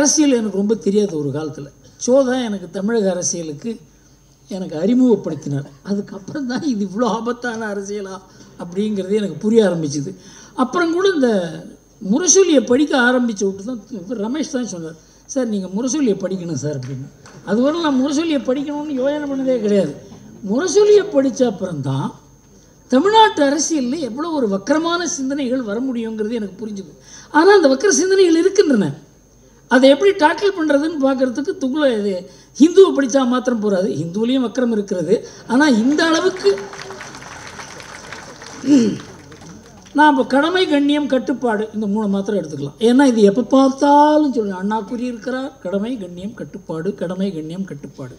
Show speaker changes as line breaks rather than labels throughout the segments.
அரசியல் எனக்கு ரொம்ப தெரியாது ஒரு காலத்தில் சோ தான் எனக்கு தமிழக அரசியலுக்கு எனக்கு அறிமுகப்படுத்தினார் அதுக்கப்புறம் தான் இது இவ்வளோ ஆபத்தான அரசியலா அப்படிங்கிறது எனக்கு புரிய ஆரம்பிச்சுது அப்புறம் கூட இந்த முரசொலியை படிக்க ஆரம்பித்த விட்டு தான் இவர் ரமேஷ் தான் சொன்னார் சார் நீங்கள் முரசொலியை படிக்கணும் சார் அப்படின்னு அதுவரை நான் முரசொலியை படிக்கணும்னு யோசனை பண்ணதே கிடையாது முரசொலியை படித்த அப்புறம்தான் தமிழ்நாட்டு அரசியலில் எவ்வளோ ஒரு வக்கரமான சிந்தனைகள் வர முடியுங்கிறது எனக்கு புரிஞ்சுது ஆனால் அந்த வக்கர சிந்தனைகள் இருக்கின்றன அதை எப்படி டாக்கிள் பண்ணுறதுன்னு பார்க்குறதுக்கு துகுல இது ஹிந்துவை படித்தா மாத்திரம் போகாது ஹிந்துவிலையும் வக்கரம் இருக்கிறது ஆனால் இந்த அளவுக்கு நான் இப்போ கடமை கண்ணியம் கட்டுப்பாடு இந்த மூணு மாத்திரம் எடுத்துக்கலாம் ஏன்னா இது எப்போ பார்த்தாலும் சொல்லுங்க அண்ணா கூறியிருக்கிறார் கடமை கண்ணியம் கட்டுப்பாடு கடமை கண்ணியம் கட்டுப்பாடு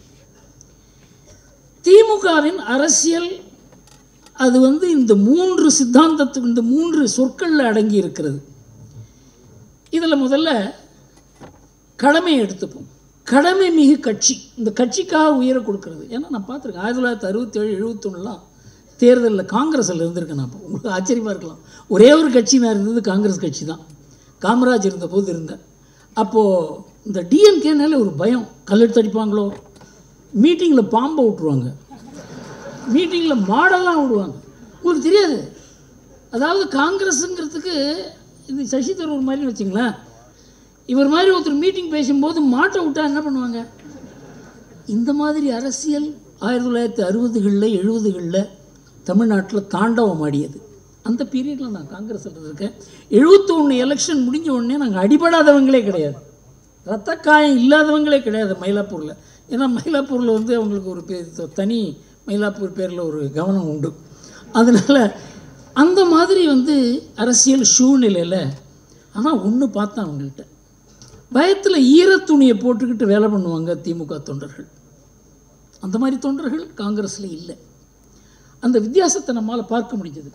திமுகவின் அரசியல் அது வந்து இந்த மூன்று சித்தாந்தத்துக்கு இந்த மூன்று சொற்களில் அடங்கி இருக்கிறது இதில் முதல்ல கடமையை எடுத்துப்போம் கடமை மிகு கட்சி இந்த கட்சிக்காக உயர கொடுக்கறது ஏன்னா நான் பார்த்துருக்கேன் ஆயிரத்தி தொள்ளாயிரத்தி அறுபத்தேழு எழுபத்தொன்னுலாம் தேர்தலில் காங்கிரஸில் இருந்திருக்கேன் நான் அப்போ உங்களுக்கு ஆச்சரியமாக இருக்கலாம் ஒரே ஒரு கட்சி நான் இருந்தது காங்கிரஸ் கட்சி தான் காமராஜ் இருந்தபோது இருந்தேன் அப்போது இந்த டிஎம்கேனால ஒரு பயம் கல்லெடுத்து அடிப்பாங்களோ மீட்டிங்கில் பாம்பை விட்ருவாங்க மீட்டிங்கில் மாடெல்லாம் விடுவாங்க உங்களுக்கு தெரியாது அதாவது காங்கிரஸுங்கிறதுக்கு இது சசி தரூர் மாதிரி வச்சுங்களேன் இவர் மாதிரி ஒருத்தர் மீட்டிங் பேசும்போது மாட்டை விட்டா என்ன பண்ணுவாங்க இந்த மாதிரி அரசியல் ஆயிரத்தி தொள்ளாயிரத்தி அறுபதுகளில் எழுபதுகளில் தமிழ்நாட்டில் தாண்டவம் ஆடியது அந்த பீரியடில் நான் காங்கிரஸில் இருக்கேன் எழுபத்தொன்று எலெக்ஷன் முடிஞ்ச உடனே நாங்கள் அடிபடாதவங்களே கிடையாது ரத்த காயம் இல்லாதவங்களே கிடையாது மயிலாப்பூரில் ஏன்னா மயிலாப்பூரில் வந்து அவங்களுக்கு ஒரு பே- தனி மயிலாப்பூர் பேரில் ஒரு கவனம் உண்டு அதனால் அந்த மாதிரி வந்து அரசியல் சூழ்நிலையில் ஆனால் ஒன்று பார்த்தேன் அவங்கள்ட்ட பயத்தில் ஈரத்துணியை போட்டுக்கிட்டு வேலை பண்ணுவாங்க திமுக தொண்டர்கள் அந்த மாதிரி தொண்டர்கள் காங்கிரஸில் இல்லை அந்த வித்தியாசத்தை நம்மால் பார்க்க முடிஞ்சது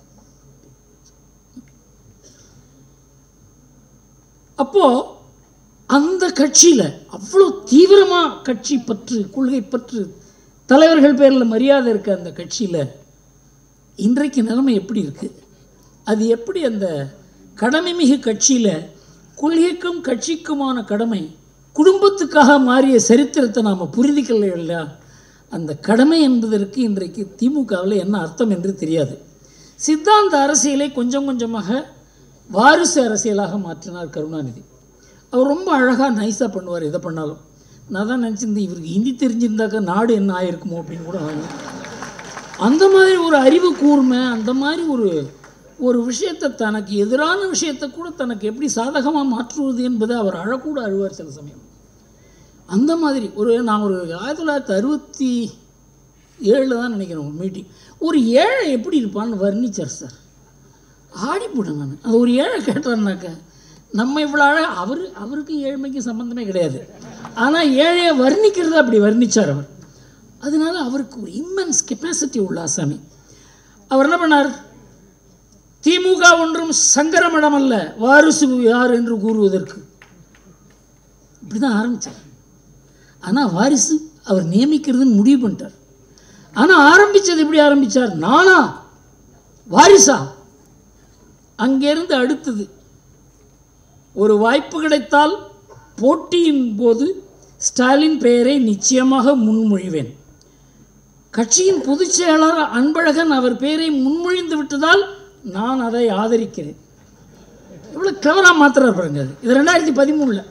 அப்போது அந்த கட்சியில் அவ்வளோ தீவிரமாக கட்சி பற்று கொள்கை பற்று தலைவர்கள் பேரில் மரியாதை இருக்க அந்த கட்சியில் இன்றைக்கு நிலைமை எப்படி இருக்குது அது எப்படி அந்த கடமை மிகு கட்சியில் கொள்கைக்கும் கட்சிக்குமான கடமை குடும்பத்துக்காக மாறிய சரித்திரத்தை நாம் புரிந்துக்கல இல்லையா அந்த கடமை என்பதற்கு இன்றைக்கு திமுகவில் என்ன அர்த்தம் என்று தெரியாது சித்தாந்த அரசியலை கொஞ்சம் கொஞ்சமாக வாரிசு அரசியலாக மாற்றினார் கருணாநிதி அவர் ரொம்ப அழகாக நைஸாக பண்ணுவார் எதை பண்ணாலும் நான் தான் நினச்சிருந்தேன் இவருக்கு ஹிந்தி தெரிஞ்சிருந்தாக்கா நாடு என்ன ஆயிருக்குமோ அப்படின்னு கூட நான் அந்த மாதிரி ஒரு அறிவு கூர்மை அந்த மாதிரி ஒரு ஒரு விஷயத்தை தனக்கு எதிரான விஷயத்தை கூட தனக்கு எப்படி சாதகமாக மாற்றுவது என்பதை அவர் அழக்கூட அழுவார் சில சமயம் அந்த மாதிரி ஒரு நான் ஒரு ஆயிரத்தி தொள்ளாயிரத்தி அறுபத்தி ஏழில் தான் நினைக்கிறேன் ஒரு மீட்டிங் ஒரு ஏழை எப்படி இருப்பான்னு வர்ணிச்சார் சார் ஆடிப்போட்டேன் நான் அது ஒரு ஏழை கேட்டான்னாக்க நம்ம இவ்வளோ அழ அவர் அவருக்கு ஏழ்மைக்கு சம்மந்தமே கிடையாது ஆனால் ஏழையை வர்ணிக்கிறத அப்படி வர்ணிச்சார் அவர் அதனால அவருக்கு ஒரு இம்மென்ஸ் கெப்பாசிட்டி உள்ள ஆசாமி அவர் என்ன பண்ணார் திமுக ஒன்றும் சங்கரமடம் அல்ல வாரிசு யார் என்று கூறுவதற்கு இப்படி தான் ஆரம்பித்தார் ஆனால் வாரிசு அவர் நியமிக்கிறதுன்னு முடிவு பண்ணிட்டார் ஆனால் ஆரம்பித்தது எப்படி ஆரம்பித்தார் நானா வாரிசா அங்கேருந்து அடுத்தது ஒரு வாய்ப்பு கிடைத்தால் போட்டியின் போது ஸ்டாலின் பெயரை நிச்சயமாக முன்மொழிவேன் கட்சியின் பொதுச் செயலாளர் அன்பழகன் அவர் பெயரை முன்மொழிந்து விட்டதால் நான் அதை ஆதரிக்கிறேன் இவ்வளோ கிளவராக மாத்திரார் பாருங்க அது. இது ரெண்டாயிரத்தி பதிமூணில்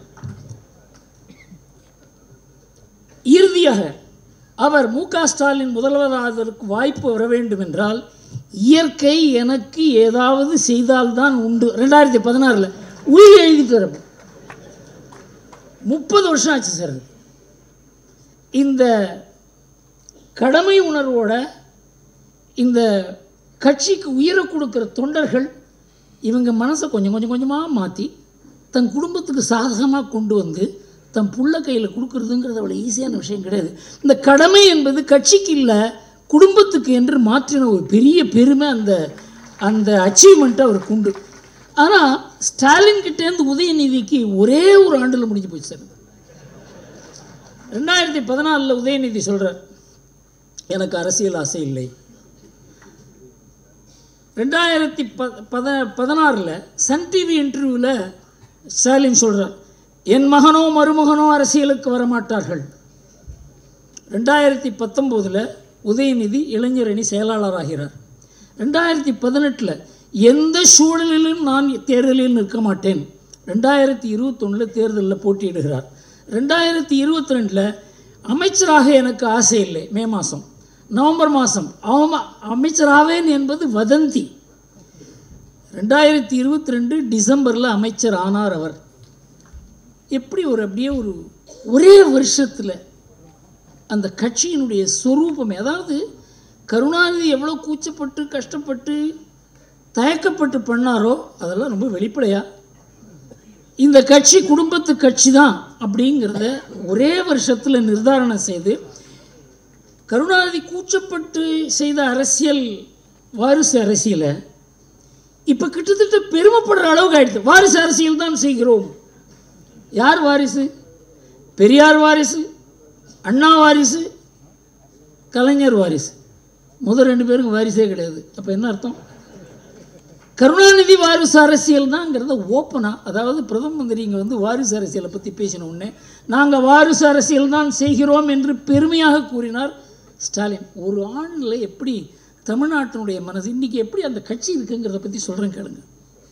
இறுதியாக அவர் மு க ஸ்டாலின் முதல்வராவதற்கு வாய்ப்பு வர வேண்டும் என்றால் இயற்கை எனக்கு ஏதாவது செய்தால்தான் உண்டு ரெண்டாயிரத்தி பதினாறில் உயிர் எழுதிட்டு வரப்போ முப்பது வருஷம் ஆச்சு சார் அது. இந்த கடமை உணர்வோட இந்த கட்சிக்கு உயிரை கொடுக்குற தொண்டர்கள் இவங்க மனசை கொஞ்சம் கொஞ்சம் கொஞ்சமாக மாற்றி தன் குடும்பத்துக்கு சாதகமாக கொண்டு வந்து தன் புள்ள கையில் கொடுக்குறதுங்கிறது அவ்வளோ ஈஸியான விஷயம் கிடையாது இந்த கடமை என்பது கட்சிக்கு இல்லை குடும்பத்துக்கு என்று மாற்றின ஒரு பெரிய பெருமை அந்த அந்த அச்சீவ்மெண்ட்டை அவருக்கு உண்டு ஆனால் ஸ்டாலின் கிட்டேருந்து உதயநிதிக்கு ஒரே ஒரு ஆண்டில் முடிஞ்சு போச்சு சார் ரெண்டாயிரத்தி பதினாலில் உதயநிதி சொல்கிறார் எனக்கு அரசியல் ஆசை இல்லை ரெண்டாயிரத்தி ப பத பதினாறில் சன் டிவி இன்டர்வியூவில் ஸ்டாலின் சொல்கிறார் என் மகனோ மருமகனோ அரசியலுக்கு வரமாட்டார்கள் ரெண்டாயிரத்தி பத்தொம்போதில் உதயநிதி இளைஞரணி செயலாளராகிறார் ரெண்டாயிரத்தி பதினெட்டில் எந்த சூழலிலும் நான் தேர்தலில் நிற்க மாட்டேன் ரெண்டாயிரத்தி இருபத்தொன்னில் தேர்தலில் போட்டியிடுகிறார் ரெண்டாயிரத்தி இருபத்தி ரெண்டில் அமைச்சராக எனக்கு ஆசை இல்லை மே மாதம் நவம்பர் மாதம் அவம அமைச்சராவேன் என்பது வதந்தி ரெண்டாயிரத்தி இருபத்தி ரெண்டு டிசம்பரில் அமைச்சர் ஆனார் அவர் எப்படி ஒரு அப்படியே ஒரு ஒரே வருஷத்தில் அந்த கட்சியினுடைய சொரூபமே அதாவது கருணாநிதி எவ்வளோ கூச்சப்பட்டு கஷ்டப்பட்டு தயக்கப்பட்டு பண்ணாரோ அதெல்லாம் ரொம்ப வெளிப்படையாக இந்த கட்சி குடும்பத்து கட்சி தான் அப்படிங்கிறத ஒரே வருஷத்தில் நிர்தாரணம் செய்து கருணாநிதி கூச்சப்பட்டு செய்த அரசியல் வாரிசு அரசியலை இப்போ கிட்டத்தட்ட பெருமைப்படுற அளவுக்கு ஆயிடுது வாரிசு அரசியல் தான் செய்கிறோம் யார் வாரிசு பெரியார் வாரிசு அண்ணா வாரிசு கலைஞர் வாரிசு முதல் ரெண்டு பேருக்கும் வாரிசே கிடையாது அப்போ என்ன அர்த்தம் கருணாநிதி வாரிசு அரசியல் தான்ங்கிறத ஓப்பனாக அதாவது பிரதம மந்திரி இங்கே வந்து வாரிசு அரசியலை பற்றி பேசின உடனே நாங்கள் வாரிசு அரசியல் தான் செய்கிறோம் என்று பெருமையாக கூறினார் ஸ்டாலின் ஒரு ஆண்டில் எப்படி தமிழ்நாட்டினுடைய மனசு இன்றைக்கி எப்படி அந்த கட்சி இருக்குங்கிறத பற்றி சொல்கிறேன் கேளுங்க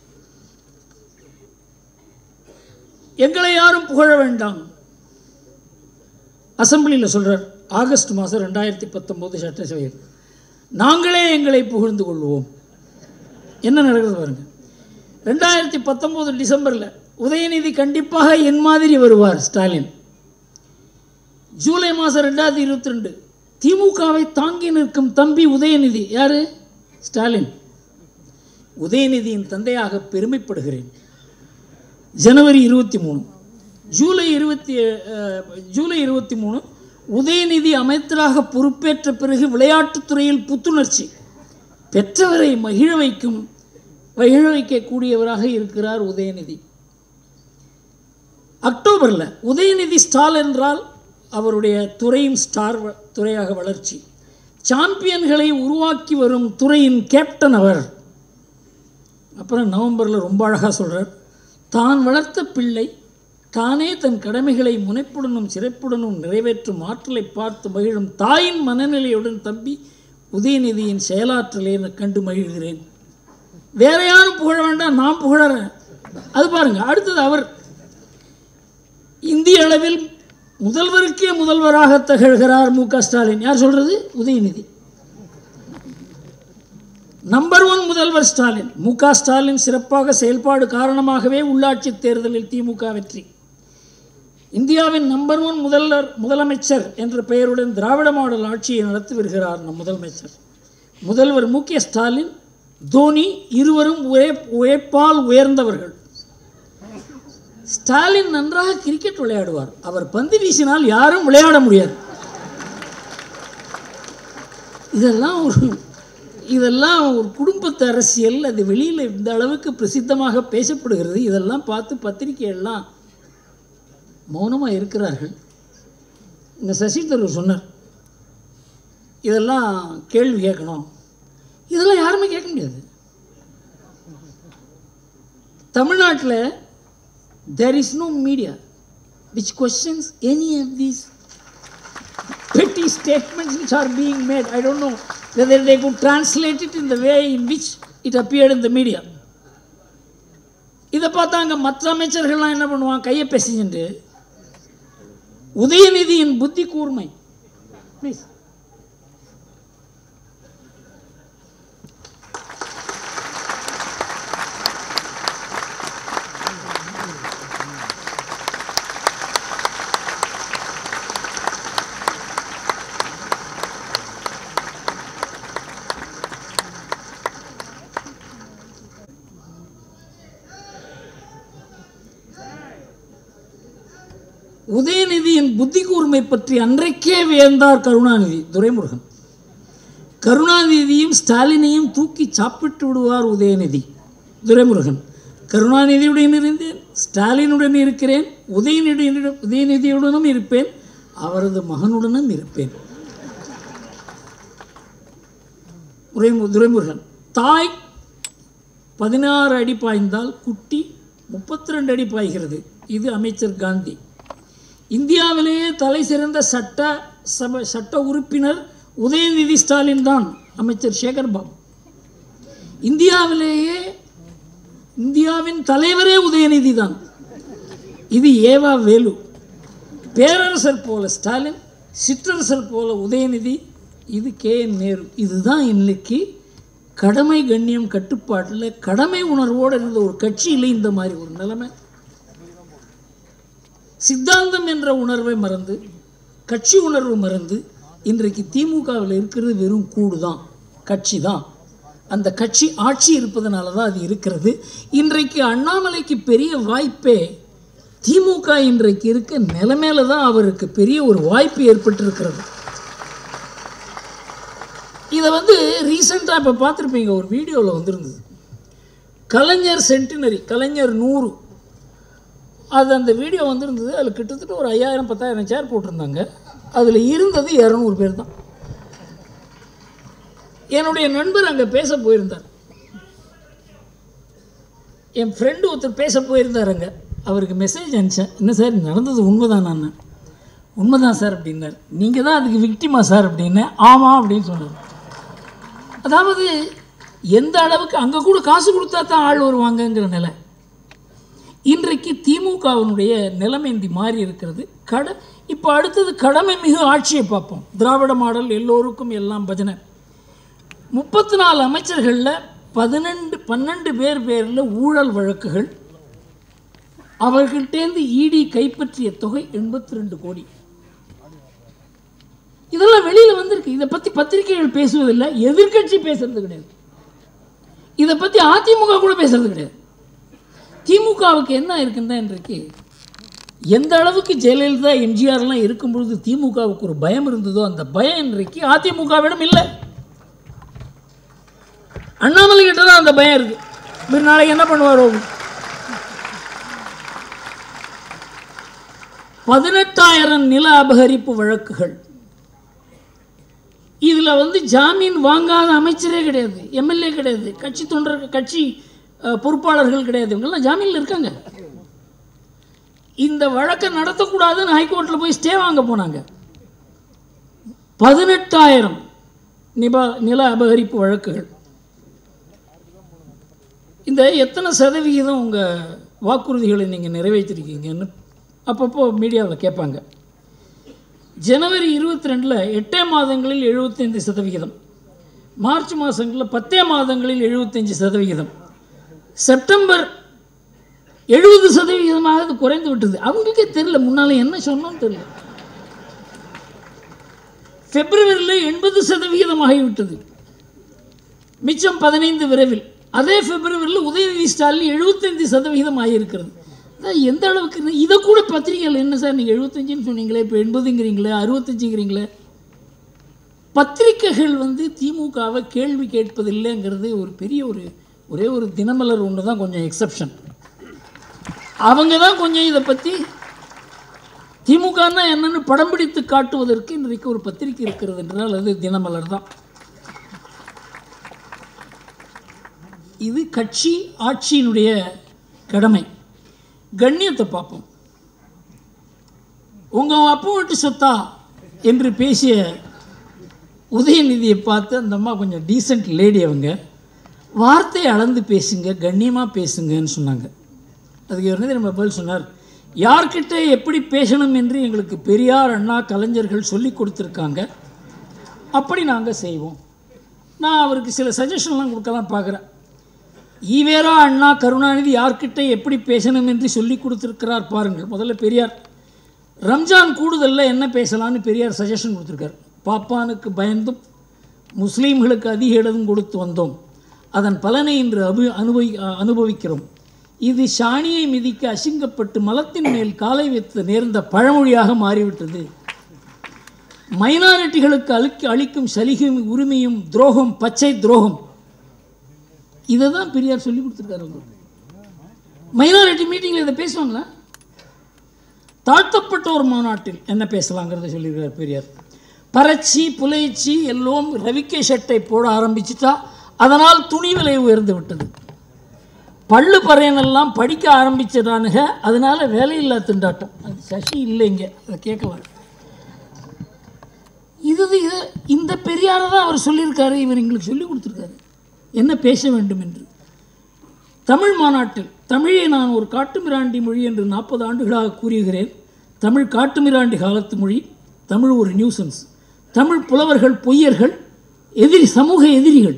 எங்களை யாரும் புகழ வேண்டாம் அசம்பிளியில் சொல்கிறார் ஆகஸ்ட் மாதம் ரெண்டாயிரத்தி பத்தொம்போது சட்டசபையில் நாங்களே எங்களை புகழ்ந்து கொள்வோம் என்ன நடக்குது பாருங்க ரெண்டாயிரத்தி பத்தொம்போது டிசம்பரில் உதயநிதி கண்டிப்பாக என் மாதிரி வருவார் ஸ்டாலின் ஜூலை மாதம் ரெண்டாயிரத்தி இருபத்தி ரெண்டு திமுகவை தாங்கி நிற்கும் தம்பி உதயநிதி யாரு ஸ்டாலின் உதயநிதியின் தந்தையாக பெருமைப்படுகிறேன் ஜனவரி இருபத்தி மூணு ஜூலை இருபத்தி அஹ், ஜூலை இருபத்தி மூணு உதயநிதி அமைச்சராக பொறுப்பேற்ற பிறகு விளையாட்டுத்துறையில் புத்துணர்ச்சி பெற்றவரை மகிழ வைக்கும் மகிழ வைக்கக்கூடியவராக இருக்கிறார் உதயநிதி அக்டோபரில் உதயநிதி ஸ்டால் என்றால் அவருடைய துறையும் ஸ்டார் வ- துறையாக வளர்ச்சி சாம்பியன்களை உருவாக்கி வரும் துறையின் கேப்டன் அவர் அப்புறம் நவம்பரில் ரொம்ப அழகாக சொல்கிறார் தான் வளர்த்த பிள்ளை தானே தன் கடமைகளை முனைப்புடனும் சிறப்புடனும் நிறைவேற்றும் ஆற்றலை பார்த்து மகிழும் தாயின் மனநிலையுடன் தம்பி உதயநிதியின் செயலாற்றலை நான் கண்டு மகிழ்கிறேன் வேற யாரும் புகழ வேண்டாம் நான் புகழறேன் அது பாருங்க அடுத்தது அவர் இந்திய அளவில் முதல்வருக்கே முதல்வராக திகழ்கிறார் மு க ஸ்டாலின் யார் சொல்றது உதயநிதி நம்பர் ஒன் முதல்வர் ஸ்டாலின் மு க ஸ்டாலின் சிறப்பாக செயல்பாடு காரணமாகவே உள்ளாட்சி தேர்தலில் திமுக வெற்றி இந்தியாவின் நம்பர் ஒன் முதல்வர் முதலமைச்சர் என்ற பெயருடன் திராவிட மாடல் ஆட்சியை நடத்தி வருகிறார் நம் முதலமைச்சர் முதல்வர் மு க ஸ்டாலின் தோனி இருவரும் உழை உழைப்பால் உயர்ந்தவர்கள் ஸ்டாலின் நன்றாக கிரிக்கெட் விளையாடுவார் அவர் பந்து வீசினால் யாரும் விளையாட முடியாது இதெல்லாம் ஒரு இதெல்லாம் ஒரு குடும்பத்து அரசியல் அது வெளியில் இந்த அளவுக்கு பிரசித்தமாக பேசப்படுகிறது இதெல்லாம் பார்த்து பத்திரிகையெல்லாம் மௌனமாக இருக்கிறார்கள் இந்த சசி தரூர் சொன்னார் இதெல்லாம் கேள்வி கேட்கணும் இதெல்லாம் யாருமே கேட்க முடியாது தமிழ்நாட்டில் there is no media which questions any of these petty statements which are being made. I don't know whether they could translate it in the way in which it appeared in the media. இதை பார்த்தாங்க மற்ற அமைச்சர்கள்லாம் என்ன பண்ணுவான் கையை பேசிச்சுட்டு உதயநிதியின் புத்தி கூர்மை please உதயநிதியின் புத்தி கூர்மை பற்றி அன்றைக்கே வியந்தார் கருணாநிதி துரைமுருகன் கருணாநிதியும் ஸ்டாலினையும் தூக்கி சாப்பிட்டு விடுவார் உதயநிதி துரைமுருகன் கருணாநிதியுடன் இருந்தேன் ஸ்டாலினுடன் இருக்கிறேன் உதயநிதியுடன் உதயநிதியுடனும் இருப்பேன் அவரது மகனுடனும் இருப்பேன் துரை துரைமுருகன் தாய் பதினாறு அடி பாய்ந்தால் குட்டி முப்பத்தி ரெண்டு அடி பாய்கிறது இது அமைச்சர் காந்தி இந்தியாவிலேயே தலை சிறந்த சட்ட சபை சட்ட உறுப்பினர் உதயநிதி ஸ்டாலின் தான் அமைச்சர் சேகர் பாபு இந்தியாவிலேயே இந்தியாவின் தலைவரே உதயநிதி தான் இது ஏவா வேலு பேரரசர் போல ஸ்டாலின் சிற்றரசர் போல உதயநிதி இது கே என் நேரு இதுதான் இன்னைக்கு கடமை கண்ணியம் கட்டுப்பாட்டில் கடமை உணர்வோடு இருந்த ஒரு கட்சியில் இந்த மாதிரி ஒரு நிலைமை சித்தாந்தம் என்ற உணர்வை மறந்து கட்சி உணர்வு மறந்து இன்றைக்கு திமுகவில் இருக்கிறது வெறும் கூடு தான் கட்சி தான் அந்த கட்சி ஆட்சி இருப்பதனால தான் அது இருக்கிறது இன்றைக்கு அண்ணாமலைக்கு பெரிய வாய்ப்பே திமுக இன்றைக்கு இருக்க நிலைமையில தான் அவருக்கு பெரிய ஒரு வாய்ப்பு ஏற்பட்டிருக்கிறது இதை வந்து ரீசெண்டாக இப்போ பார்த்துருப்பீங்க ஒரு வீடியோவில் வந்திருந்தது கலைஞர் சென்டினரி கலைஞர் நூறு அது அந்த வீடியோ வந்திருந்தது அதில் கிட்டத்தட்ட ஒரு ஐயாயிரம் பத்தாயிரம் சேர் போட்டிருந்தாங்க அதில் இருந்தது இரநூறு பேர் தான் என்னுடைய நண்பர் அங்கே பேச போயிருந்தார் என் ஃப்ரெண்டு ஒருத்தர் பேச போயிருந்தார் அங்கே அவருக்கு மெசேஜ் அனுப்பிச்சேன் என்ன சார் நடந்தது உண்மைதான் நான் உண்மைதான் சார் அப்படின்னார் நீங்கள் தான் அதுக்கு விக்டிமா சார் அப்படின்னு ஆமாம் அப்படின்னு சொன்னார் அதாவது எந்த அளவுக்கு அங்கே கூட காசு கொடுத்தா தான் ஆள் வருவாங்கங்கிற நிலை இன்றைக்கு திமுகவினுடைய நிலைமை இந்த மாறி இருக்கிறது கட இப்போ அடுத்தது கடமை மிகு ஆட்சியை பார்ப்போம் திராவிட மாடல் எல்லோருக்கும் எல்லாம் பஜனை முப்பத்தி நாலு அமைச்சர்களில் பதினெண்டு பன்னெண்டு பேர் பேரில் ஊழல் வழக்குகள் அவர்கள்ட்டேருந்து இடி கைப்பற்றிய தொகை எண்பத்தி ரெண்டு கோடி இதெல்லாம் வெளியில் வந்திருக்கு இதை பற்றி பத்திரிகைகள் பேசுவதில்லை எதிர்க்கட்சி பேசுறது கிடையாது இதை பற்றி அதிமுக கூட பேசுறது கிடையாது திமுகவுக்கு என்ன இருக்குன்னா இன்றைக்கு எந்த அளவுக்கு ஜெயலலிதா எம்ஜிஆர்லாம் இருக்கும் பொழுது திமுகவுக்கு ஒரு பயம் இருந்ததோ அந்த பயம் இன்றைக்கு அதிமுகவிடம் இல்லை அண்ணாமலை கிட்ட தான் அந்த பயம் இருக்கு இவர் நாளைக்கு என்ன பண்ணுவாரோ பதினெட்டாயிரம் நில அபகரிப்பு வழக்குகள் இதில் வந்து ஜாமீன் வாங்காத அமைச்சரே கிடையாது எம்எல்ஏ கிடையாது கட்சி தொண்டர்கள் கட்சி அஹ், பொறுப்பாளர்கள் கிடையாது இவங்கெல்லாம் ஜாமீனில் இருக்காங்க இந்த வழக்கை நடத்தக்கூடாதுன்னு ஹைகோர்ட்டில் போய் ஸ்டே வாங்க போனாங்க பதினெட்டாயிரம் நிபா நில அபகரிப்பு வழக்குகள் இந்த எத்தனை சதவிகிதம் உங்கள் வாக்குறுதிகளை நீங்கள் நிறைவேற்றிருக்கீங்கன்னு அப்பப்போ மீடியாவில் கேட்பாங்க ஜனவரி இருபத்தி ரெண்டில் எட்டே மாதங்களில் எழுபத்தைந்து சதவிகிதம் மார்ச் மாதங்களில் பத்தே மாதங்களில் எழுபத்தஞ்சு சதவிகிதம் செப்டம்பர் எழுபது சதவிகிதமாக அது குறைந்து விட்டது அவங்களுக்கே தெரியல முன்னால் என்ன சொன்னோன்னு தெரியல பிப்ரவரியில் எண்பது சதவிகிதம் ஆகிவிட்டது மிச்சம் பதினைந்து விரைவில் அதே பிப்ரவரியில் உதயநிதி ஸ்டாலின் எழுபத்தைந்து சதவிகிதம் ஆகியிருக்கிறது அதான் எந்த அளவுக்கு இருக்கு? இதை கூட பத்திரிகைகள் என்ன சார் நீங்கள் எழுபத்தஞ்சுன்னு சொன்னீங்களே இப்போ எண்பதுங்கிறீங்களே அறுபத்தஞ்சுங்கிறீங்களே பத்திரிகைகள் வந்து திமுகவை கேள்வி கேட்பதில்லைங்கிறது ஒரு பெரிய ஒரு ஒரே ஒரு தினமலர் ஒன்று தான் கொஞ்சம் எக்ஸப்ஷன் அவங்க தான் கொஞ்சம் இதை பற்றி திமுகன்னா என்னன்னு படம் பிடித்து காட்டுவதற்கு இன்றைக்கு ஒரு பத்திரிகை இருக்கிறது என்றால் அது தினமலர் தான் இது கட்சி ஆட்சியினுடைய கடமை கண்ணியத்தை பார்ப்போம் உங்கள் அப்பா வீட்டு சொத்தா என்று பேசிய உதயநிதியை பார்த்து அந்த அம்மா கொஞ்சம் டீசென்ட் லேடி அவங்க வார்த்தையை அளந்து பேசுங்க கண்ணியமாக பேசுங்கன்னு சொன்னாங்க அதுக்கு என்ன நம்ம பதில் சொன்னார் யார்கிட்ட எப்படி பேசணும் என்று எங்களுக்கு பெரியார் அண்ணா கலைஞர்கள் சொல்லி கொடுத்துருக்காங்க அப்படி நாங்கள் செய்வோம் நான் அவருக்கு சில சஜஷன்லாம் கொடுக்கலாம் பார்க்குறேன் ஈவேரா அண்ணா கருணாநிதி யார்கிட்ட எப்படி பேசணும் என்று சொல்லி கொடுத்துருக்கிறார் பாருங்கள் முதல்ல பெரியார் ரம்ஜான் கூடுதலில் என்ன பேசலாம்னு பெரியார் சஜஷன் கொடுத்துருக்கார் பாப்பானுக்கு பயந்தும் முஸ்லீம்களுக்கு அதிக இடம் கொடுத்து வந்தோம் அதன் பலனை இன்று அபு அனுபவி அனுபவிக்கிறோம் இது சாணியை மிதிக்க அசிங்கப்பட்டு மலத்தின் மேல் காலை வைத்து நேர்ந்த பழமொழியாக மாறிவிட்டது மைனாரிட்டிகளுக்கு அளிக்க அளிக்கும் சலுகையும் உரிமையும் துரோகம் பச்சை துரோகம் இதை தான் பெரியார் சொல்லி கொடுத்துருக்காரு அவங்க மைனாரிட்டி மீட்டிங்கில் இதை பேசுவாங்களா தாழ்த்தப்பட்ட ஒரு மாநாட்டில் என்ன பேசலாங்கிறத சொல்லியிருக்கார் பெரியார் பறச்சி புலைச்சி எல்லோரும் ரவிக்கை சட்டை போட ஆரம்பிச்சிட்டா அதனால் துணி விலை உயர்ந்து விட்டது பள்ளு பறையனெல்லாம் படிக்க ஆரம்பிச்சிடானுங்க அதனால வேலையில்லா திண்டாட்டம் அது சசி இல்லைங்க அதை கேட்கலாம் இது இது இந்த பெரியாரை தான் அவர் சொல்லியிருக்காரு இவர் எங்களுக்கு சொல்லி கொடுத்துருக்காரு என்ன பேச வேண்டும் என்று தமிழ் மாநாட்டில் தமிழை நான் ஒரு காட்டுமிராண்டி மொழி என்று நாற்பது ஆண்டுகளாக கூறுகிறேன் தமிழ் காட்டுமிராண்டி காலத்து மொழி தமிழ் ஒரு நியூசன்ஸ் தமிழ் புலவர்கள் பொய்யர்கள் எதிரி சமூக எதிரிகள்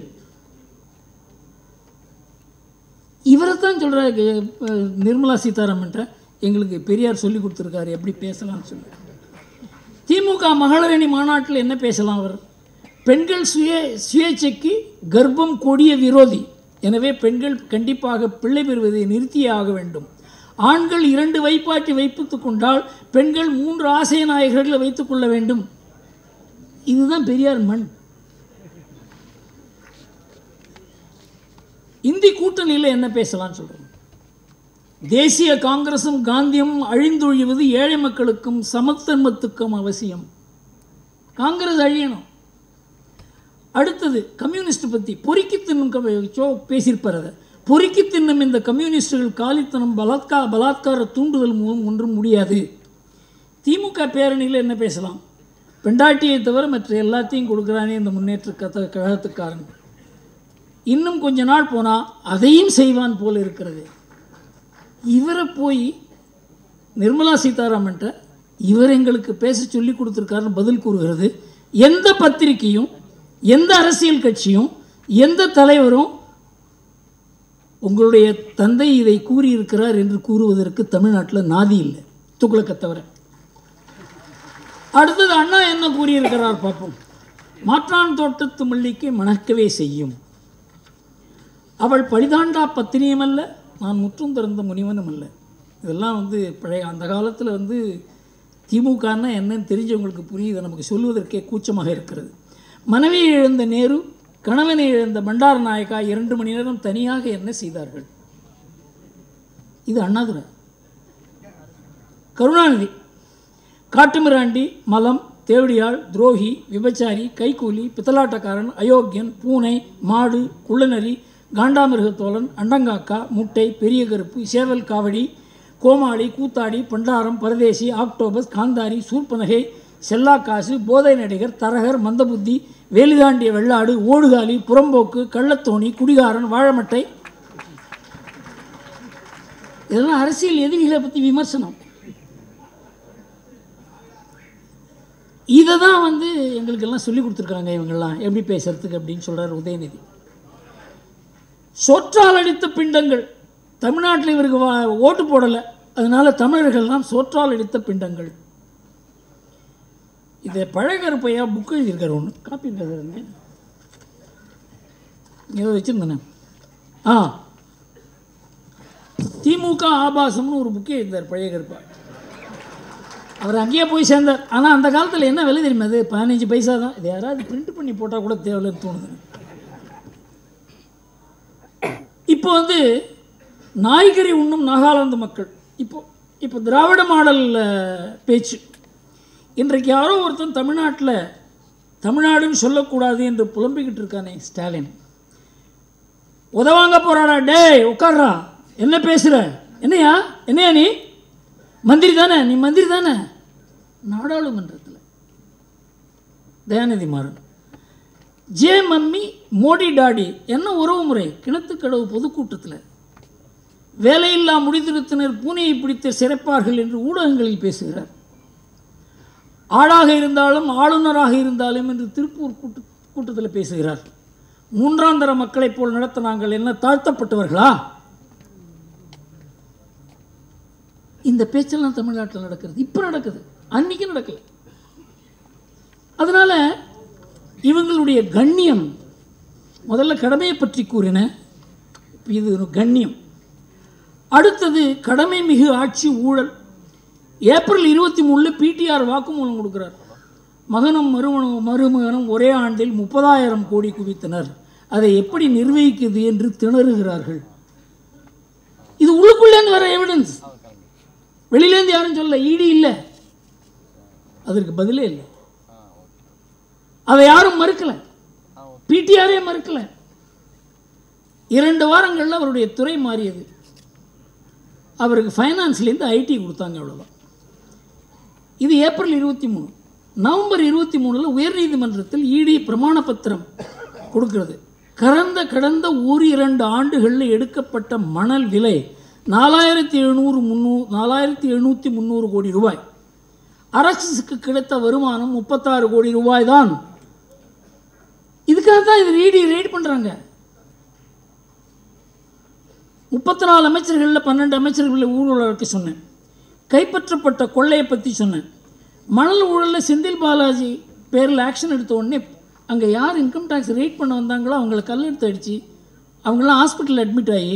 இவரை தான் சொல்கிறாரு நிர்மலா சீதாராமன்ட்ட எங்களுக்கு பெரியார் சொல்லி கொடுத்துருக்காரு எப்படி பேசலாம்னு சொல்லி திமுக மகளிரணி மாநாட்டில் என்ன பேசலாம் அவர் பெண்கள் சுய சுயேட்சைக்கு கர்ப்பம் கொடிய விரோதி எனவே பெண்கள் கண்டிப்பாக பிள்ளை பெறுவதை நிறுத்தியே ஆக வேண்டும் ஆண்கள் இரண்டு வைப்பாட்டி வைப்புத்துக் கொண்டால் பெண்கள் மூன்று ஆசை நாயகர்களை வைத்துக் கொள்ள வேண்டும் இதுதான் பெரியார் மண் இந்தி கூட்டணியில் என்ன பேசலாம்னு சொல்கிறோம் தேசிய காங்கிரசும் காந்தியும் அழிந்தொழிவது ஏழை மக்களுக்கும் சமத்தன்மத்துக்கும் அவசியம் காங்கிரஸ் அழியணும் அடுத்தது கம்யூனிஸ்ட் பற்றி பொறுக்கி தின்னும் க- சோ பேசியிருப்பார் அதை பொறுக்கி தின்னும் இந்த கம்யூனிஸ்டுகள் காலித்தனம் பலாத்கா பலாத்கார தூண்டுதல் மூலம் ஒன்றும் முடியாது திமுக பேரணியில் என்ன பேசலாம் பெண்டாட்டியை தவிர மற்ற எல்லாத்தையும் கொடுக்குறானே இந்த முன்னேற்ற கத கழகத்துக்காரன் இன்னும் கொஞ்ச நாள் போனால் அதையும் செய்வான் போல் இருக்கிறது இவரை போய் நிர்மலா சீதாராமன்ட்ட இவர் எங்களுக்கு பேச சொல்லி கொடுத்துருக்காருன்னு பதில் கூறுகிறது எந்த பத்திரிக்கையும் எந்த அரசியல் கட்சியும் எந்த தலைவரும் உங்களுடைய தந்தை இதை கூறியிருக்கிறார் என்று கூறுவதற்கு தமிழ்நாட்டில் நாதி இல்லை துக்குளக்க தவிர அடுத்தது அண்ணா என்ன கூறியிருக்கிறார் பார்ப்போம் மாற்றான் தோட்டத்து மல்லிக்கு மணக்கவே செய்யும் அவள் பழிதாண்டா பத்தினியும் அல்ல நான் முற்றும் திறந்த முனிவனும் அல்ல இதெல்லாம் வந்து பழைய அந்த காலத்தில் வந்து திமுகன்னா என்னன்னு தெரிஞ்சவங்களுக்கு புரியுது நமக்கு சொல்வதற்கே கூச்சமாக இருக்கிறது மனைவியை இழந்த நேரு கணவனை இழந்த பண்டார நாயக்கா இரண்டு மணி நேரம் தனியாக என்ன செய்தார்கள் இது அண்ணாதுரை கருணாநிதி காட்டுமிராண்டி மலம் தேவடியாள் துரோகி விபச்சாரி கைக்கூலி பித்தலாட்டக்காரன் அயோக்கியன் பூனை மாடு குள்ளநரி காண்டாமிருகத்தோழன் அண்டங்காக்கா முட்டை பெரிய கருப்பு சேவல் காவடி கோமாளி கூத்தாடி பண்டாரம் பரதேசி ஆக்டோபஸ் காந்தாரி சூர்பனகை செல்லாக்காசு போதை நடிகர் தரகர் மந்தபுத்தி வேலிதாண்டிய வெள்ளாடு ஓடுகாலி புறம்போக்கு கள்ளத்தோணி குடிகாரன் வாழமட்டை இதெல்லாம் அரசியல் எதிரிகளை பற்றி விமர்சனம் இதை தான் வந்து எங்களுக்கெல்லாம் சொல்லி கொடுத்துருக்காங்க இவங்கெல்லாம் எப்படி பேசுறதுக்கு அப்படின்னு சொல்கிறார் உதயநிதி சொற்றால் அடித்த பிண்டங்கள் தமிழ்நாட்டில் இவருக்கு வா- ஓட்டு போடலை அதனால தமிழர்கள்லாம் சொற்றால் அடித்த பிண்டங்கள் இதை பழகருப்பையா புக் எழுதியிருக்காரு ஒன்று காப்பி இருக்காரு ஏதோ வச்சுருந்தேனே ஆ திமுக ஆபாசம்னு ஒரு புக்கே எழுந்தார் பழைய கருப்பா அவர் அங்கேயே போய் சேர்ந்தார் ஆனால் அந்த காலத்தில் என்ன விலை தெரியுமா அது பதினஞ்சு பைசா தான் இது யாராவது பிரிண்ட் பண்ணி போட்டால் கூட தேவையில்லைன்னு தோணுது இப்போ வந்து நாய்கறி உண்ணும் நாகாலாந்து மக்கள் இப்போ இப்போ திராவிட மாடல் அஹ், பேச்சு இன்றைக்கு யாரோ ஒருத்தன் தமிழ்நாட்டில் தமிழ்நாடுன்னு சொல்லக்கூடாது என்று புலம்பிக்கிட்டு இருக்கானே ஸ்டாலின் உதவாங்க போறாடா டேய் உட்கார்றா என்ன பேசுற என்னையா என்னையா நீ மந்திரி தானே நீ மந்திரி தானே நாடாளுமன்றத்தில் தயாநிதி மாறன் ஜே மம்மி மோடி டாடி என்ன உறவு முறை கிணத்துக்கடவு பொதுக்கூட்டத்தில் வேலையில்லா முடிதிருத்தினர் பூனையை பிடித்து சிறைப்பார்கள் என்று ஊடகங்களில் பேசுகிறார் ஆளாக இருந்தாலும் ஆளுநராக இருந்தாலும் என்று திருப்பூர் கூட்டு கூட்டத்தில் பேசுகிறார் மூன்றாம் தர மக்களைப் போல் நடத்த நாங்கள் என்ன தாழ்த்தப்பட்டவர்களா இந்த பேச்செல்லாம் தமிழ்நாட்டில் நடக்கிறது இப்போ நடக்குது அன்னைக்கு நடக்கல அதனால இவங்களுடைய கண்ணியம் முதல்ல கடமையை பற்றி கூறினேன் இப்ப இது ஒரு கண்ணியம் அடுத்தது கடமை மிகு ஆட்சி ஊழல் ஏப்ரல் இருபத்தி மூணில் பிடிஆர் வாக்குமூலம் கொடுக்குறார் மகனும் மருமனும் மருமகனும் ஒரே ஆண்டில் முப்பதாயிரம் கோடி குவித்தனர் அதை எப்படி நிர்வகிக்குது என்று திணறுகிறார்கள் இது உள்ளுக்குள்ளேருந்து வர எவிடன்ஸ் வெளியிலேருந்து யாரும் சொல்ல ஈடி இல்லை அதற்கு பதிலே இல்லை அதை யாரும் மறுக்கல பிடிஆரே மறுக்கல இரண்டு வாரங்களில் அவருடைய துறை மாறியது அவருக்கு ஃபைனான்ஸ்லேருந்து ஐடி கொடுத்தாங்க அவ்வளோதான் இது ஏப்ரல் இருபத்தி மூணு நவம்பர் இருபத்தி மூணில் உயர்நீதிமன்றத்தில் இடி பிரமாண பத்திரம் கொடுக்கிறது கடந்த கடந்த ஒரு இரண்டு ஆண்டுகளில் எடுக்கப்பட்ட மணல் விலை நாலாயிரத்தி எழுநூறு முந்நூறு நாலாயிரத்தி எழுநூற்றி முந்நூறு கோடி ரூபாய் அரசுக்கு கிடைத்த வருமானம் முப்பத்தாறு கோடி ரூபாய் தான் இதுக்காக தான் இது ரீடி ரீட் பண்ணுறாங்க முப்பத்தி நாலு அமைச்சர்களில் பன்னெண்டு அமைச்சர்களில் ஊழல் இருக்க சொன்னேன் கைப்பற்றப்பட்ட கொள்ளையை பற்றி சொன்னேன் மணல் ஊழலில் செந்தில் பாலாஜி பேரில் ஆக்ஷன் எடுத்த உடனே அங்கே யார் இன்கம் டேக்ஸ் ரேட் பண்ண வந்தாங்களோ அவங்கள கல்லெடுத்து அடித்து அவங்களாம் ஹாஸ்பிட்டலில் அட்மிட் ஆகி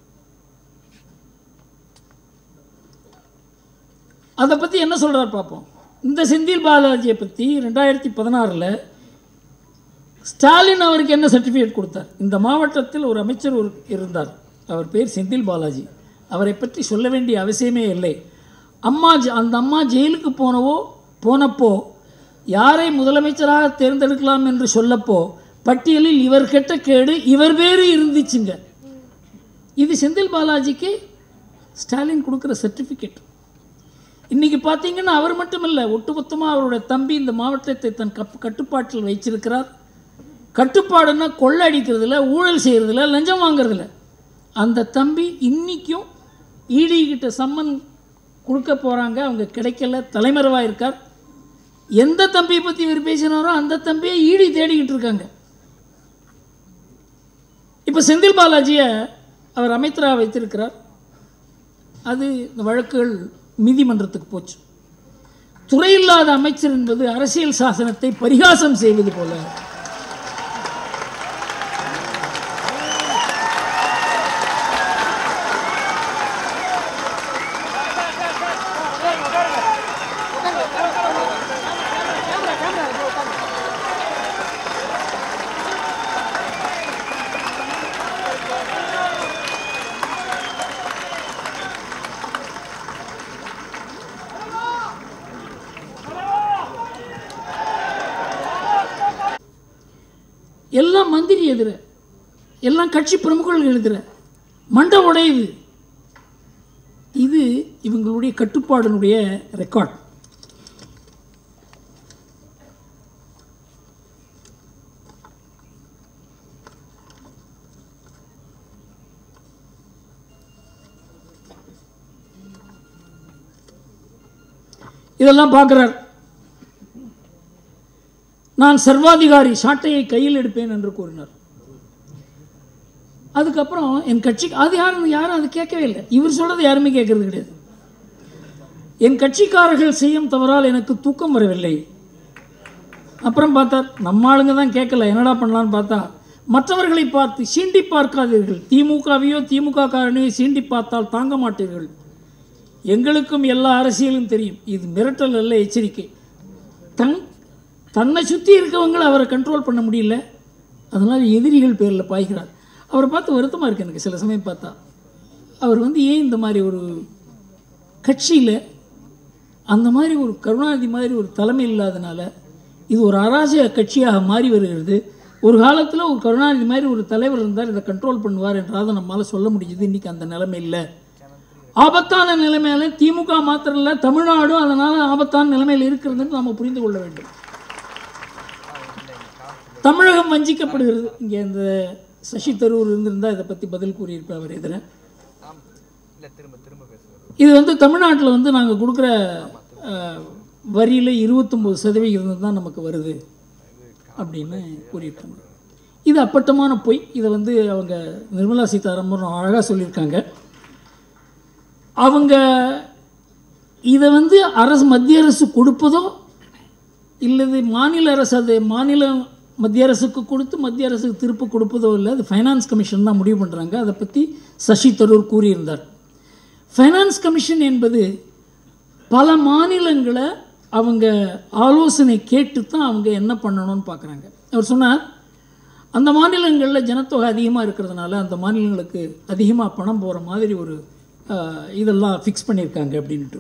அதை பற்றி என்ன சொல்கிறார் பார்ப்போம் இந்த செந்தில் பாலாஜியை பற்றி ரெண்டாயிரத்தி பதினாறில் ஸ்டாலின் அவருக்கு என்ன சர்டிஃபிகேட் கொடுத்தார் இந்த மாவட்டத்தில் ஒரு அமைச்சர் ஒரு இருந்தார் அவர் பேர் செந்தில் பாலாஜி அவரை பற்றி சொல்ல வேண்டிய அவசியமே இல்லை அம்மா ஜ- அந்த அம்மா ஜெயிலுக்கு போனவோ போனப்போ யாரை முதலமைச்சராக தேர்ந்தெடுக்கலாம் என்று சொல்லப்போ பட்டியலில் இவர் கெட்ட கேடு இவர் பேரு இருந்துச்சுங்க இது செந்தில் பாலாஜிக்கு ஸ்டாலின் கொடுக்குற சர்டிஃபிகேட் இன்னைக்கு பார்த்தீங்கன்னா அவர் மட்டும் இல்லை ஒட்டுமொத்தமாக அவருடைய தம்பி இந்த மாவட்டத்தை தன் கப் கட்டுப்பாட்டில் வைச்சிருக்கிறார் கட்டுப்பாடுன்னா கொள்ளை அடிக்கிறதுல ஊழல் செய்கிறதுல லஞ்சம் வாங்குறதுல அந்த தம்பி இன்னிக்கும் இடி கிட்ட சம்மன் கொடுக்க போகிறாங்க அவங்க கிடைக்கல தலைமறைவாக இருக்கார் எந்த தம்பியை பற்றி இவர் பேசினாரோ அந்த தம்பியை ஈடி தேடிக்கிட்டு இருக்காங்க இப்போ செந்தில் பாலாஜியை அவர் அமைச்சராக வைத்திருக்கிறார் அது இந்த வழக்குகள் நீதிமன்றத்துக்கு போச்சு துறையில்லாத அமைச்சர் என்பது அரசியல் சாசனத்தை பரிகாசம் செய்வது போல எல்லாம் மந்திரி எதிர எல்லாம் கட்சி பிரமுகர்கள் எழுதுற மண்டை உடையுது இது இவங்களுடைய கட்டுப்பாடுனுடைய ரெக்கார்ட் இதெல்லாம் பார்க்குறார் நான் சர்வாதிகாரி சாட்டையை கையில் எடுப்பேன் என்று கூறினார் அதுக்கப்புறம் என் கட்சி அது யாரும் யாரும் அது கேட்கவே இல்லை இவர் சொல்றது யாருமே கேட்கறது கிடையாது என் கட்சிக்காரர்கள் செய்யும் தவறால் எனக்கு தூக்கம் வரவில்லை அப்புறம் பார்த்தார் நம்ம ஆளுங்க தான் கேட்கல என்னடா பண்ணலான்னு பார்த்தா மற்றவர்களை பார்த்து சீண்டி பார்க்காதீர்கள் திமுகவையோ திமுக காரனையோ சீண்டி பார்த்தால் தாங்க மாட்டீர்கள் எங்களுக்கும் எல்லா அரசியலும் தெரியும் இது மிரட்டல் அல்ல எச்சரிக்கை தன் தன்னை சுற்றி இருக்கவங்களை அவரை கண்ட்ரோல் பண்ண முடியல அதனால் எதிரிகள் பேரில் பாய்கிறார் அவரை பார்த்து வருத்தமாக இருக்கு எனக்கு சில சமயம் பார்த்தா அவர் வந்து ஏன் இந்த மாதிரி ஒரு கட்சியில் அந்த மாதிரி ஒரு கருணாநிதி மாதிரி ஒரு தலைமை இல்லாதனால இது ஒரு அராஜக கட்சியாக மாறி வருகிறது ஒரு காலத்தில் ஒரு கருணாநிதி மாதிரி ஒரு தலைவர் இருந்தார் இதை கண்ட்ரோல் பண்ணுவார் என்றாவது நம்மளால் சொல்ல முடியுது இன்றைக்கி அந்த நிலைமை இல்லை ஆபத்தான நிலைமையில திமுக மாத்திரம் இல்லை தமிழ்நாடும் அதனால் ஆபத்தான நிலைமையில் இருக்கிறதுன்னு நம்ம புரிந்து கொள்ள வேண்டும் தமிழகம் வஞ்சிக்கப்படுகிறது இங்கே இந்த சசி தரூர் இருந்திருந்தால் இதை பற்றி பதில் கூறியிருப்பார் அவர் எதிர இது வந்து தமிழ்நாட்டில் வந்து நாங்கள் கொடுக்குற வரியில் இருபத்தொம்போது சதவிகிதம் தான் நமக்கு வருது அப்படின்னு கூறியிருக்காங்க இது அப்பட்டமான பொய் இதை வந்து அவங்க நிர்மலா சீதாராமன் அழகாக சொல்லியிருக்காங்க அவங்க இதை வந்து அரசு மத்திய அரசு கொடுப்பதோ இல்லது மாநில அரசு அது மாநில மத்திய அரசுக்கு கொடுத்து மத்திய அரசுக்கு திருப்பி கொடுப்பதோ இல்லை அது ஃபைனான்ஸ் கமிஷன் தான் முடிவு பண்ணுறாங்க அதை பற்றி சசி தரூர் கூறியிருந்தார் ஃபைனான்ஸ் கமிஷன் என்பது பல மாநிலங்களை அவங்க ஆலோசனை கேட்டு தான் அவங்க என்ன பண்ணணும்னு பார்க்குறாங்க அவர் சொன்னார் அந்த மாநிலங்களில் ஜனத்தொகை அதிகமாக இருக்கிறதுனால அந்த மாநிலங்களுக்கு அதிகமாக பணம் போகிற மாதிரி ஒரு அஹ், இதெல்லாம் ஃபிக்ஸ் பண்ணியிருக்காங்க அப்படின்ட்டு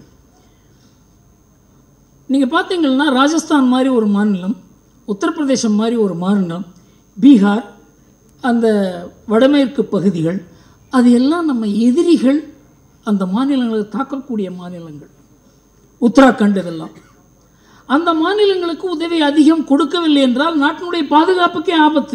நீங்கள் பார்த்தீங்கன்னா ராஜஸ்தான் மாதிரி ஒரு மாநிலம் உத்தரப்பிரதேசம் மாதிரி ஒரு மாநிலம் பீகார் அந்த வடமேற்கு பகுதிகள் அது எல்லாம் நம்ம எதிரிகள் அந்த மாநிலங்களை தாக்கக்கூடிய மாநிலங்கள் உத்தராகண்ட் இதெல்லாம் அந்த மாநிலங்களுக்கு உதவி அதிகம் கொடுக்கவில்லை என்றால் நாட்டினுடைய பாதுகாப்புக்கே ஆபத்து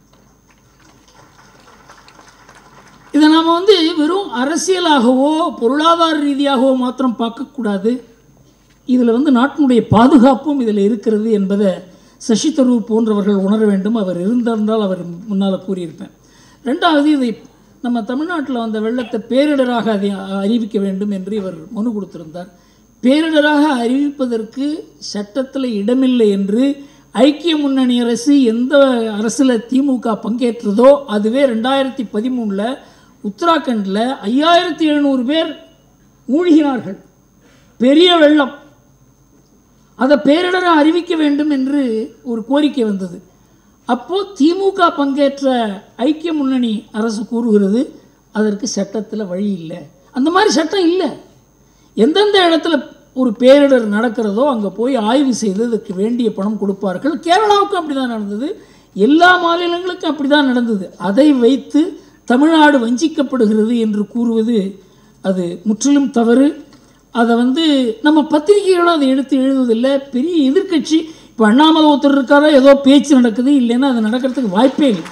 இதை நாம் வந்து வெறும் அரசியலாகவோ பொருளாதார ரீதியாகவோ மாத்திரம் பார்க்கக்கூடாது இதில் வந்து நாட்டினுடைய பாதுகாப்பும் இதில் இருக்கிறது என்பதை சசி தரூர் போன்றவர்கள் உணர வேண்டும் அவர் இருந்திருந்தால் அவர் முன்னால் கூறியிருப்பேன் ரெண்டாவது இதை நம்ம தமிழ்நாட்டில் வந்த வெள்ளத்தை பேரிடராக அதை அறிவிக்க வேண்டும் என்று இவர் மனு கொடுத்திருந்தார் பேரிடராக அறிவிப்பதற்கு சட்டத்தில் இடமில்லை என்று ஐக்கிய முன்னணி அரசு எந்த அரசில் திமுக பங்கேற்றதோ அதுவே ரெண்டாயிரத்தி பதிமூணில் உத்தராகண்டில் ஐயாயிரத்தி எழுநூறு பேர் மூழ்கினார்கள் பெரிய வெள்ளம் அதை பேரிடரை அறிவிக்க வேண்டும் என்று ஒரு கோரிக்கை வந்தது அப்போது திமுக பங்கேற்ற ஐக்கிய முன்னணி அரசு கூறுகிறது அதற்கு சட்டத்தில் வழி இல்லை அந்த மாதிரி சட்டம் இல்லை எந்தெந்த இடத்துல ஒரு பேரிடர் நடக்கிறதோ அங்கே போய் ஆய்வு செய்து அதுக்கு வேண்டிய பணம் கொடுப்பார்கள் கேரளாவுக்கும் அப்படி தான் நடந்தது எல்லா மாநிலங்களுக்கும் அப்படி தான் நடந்தது அதை வைத்து தமிழ்நாடு வஞ்சிக்கப்படுகிறது என்று கூறுவது அது முற்றிலும் தவறு அதை வந்து நம்ம பத்திரிகைகளும் அதை எடுத்து எழுதுவதில்லை பெரிய எதிர்க்கட்சி இப்போ அண்ணாமலை ஒருத்தர் இருக்காரோ ஏதோ பேச்சு நடக்குது இல்லைன்னா அது நடக்கிறதுக்கு வாய்ப்பே இல்லை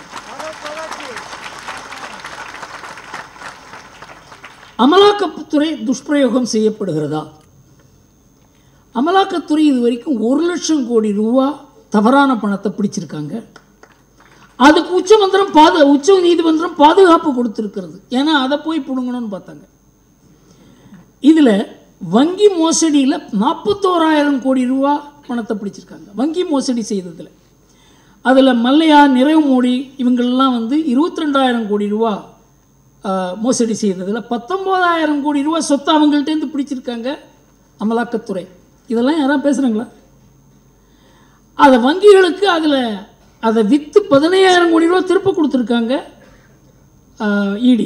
அமலாக்கத்துறை துஷ்பிரயோகம் செய்யப்படுகிறதா அமலாக்கத்துறை இது வரைக்கும் ஒரு லட்சம் கோடி ரூபா தவறான பணத்தை பிடிச்சிருக்காங்க அதுக்கு உச்சமந்திரம் பாது உச்ச நீதிமன்றம் பாதுகாப்பு கொடுத்துருக்கிறது ஏன்னா அதை போய் பிடுங்கணும்னு பார்த்தாங்க இதில் வங்கி மோசடியில் நாற்பத்தோராயிரம் கோடி ரூபா பணத்தை பிடிச்சிருக்காங்க வங்கி மோசடி செய்ததில் அதில் மல்லையா நிறைவு மோடி இவங்களெல்லாம் வந்து இருபத்தி ரெண்டாயிரம் கோடி ரூபா ஆ, மோசடி செய்ததில் பத்தொம்போதாயிரம் கோடி ரூபா சொத்தை அவங்கள்ட்டேருந்து பிடிச்சிருக்காங்க அமலாக்கத்துறை இதெல்லாம் யாராவது பேசுகிறாங்களா அதை வங்கிகளுக்கு அதில் அதை விற்று பதினையாயிரம் கோடி ரூபா திருப்ப கொடுத்துருக்காங்க இடி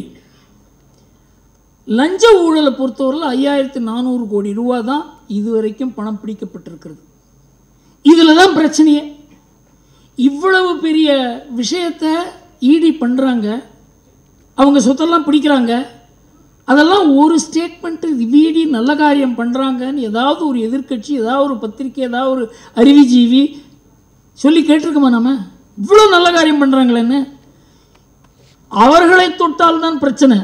லஞ்ச ஊழலை பொறுத்தவரையில் ஐயாயிரத்தி நானூறு கோடி ரூபா தான் இதுவரைக்கும் பணம் பிடிக்கப்பட்டிருக்கிறது இதில் தான் பிரச்சனையே இவ்வளவு பெரிய விஷயத்தை இடி பண்ணுறாங்க அவங்க சொத்தெல்லாம் பிடிக்கிறாங்க அதெல்லாம் ஒரு ஸ்டேட்மெண்ட்டு வீடி நல்ல காரியம் பண்ணுறாங்கன்னு ஏதாவது ஒரு எதிர்க்கட்சி ஏதாவது ஒரு பத்திரிக்கை ஏதாவது ஒரு அறிவுஜீவி சொல்லி கேட்டிருக்கோமா நம்ம இவ்வளோ நல்ல காரியம் பண்ணுறாங்களேன்னு அவர்களை தொட்டால் தான் பிரச்சனை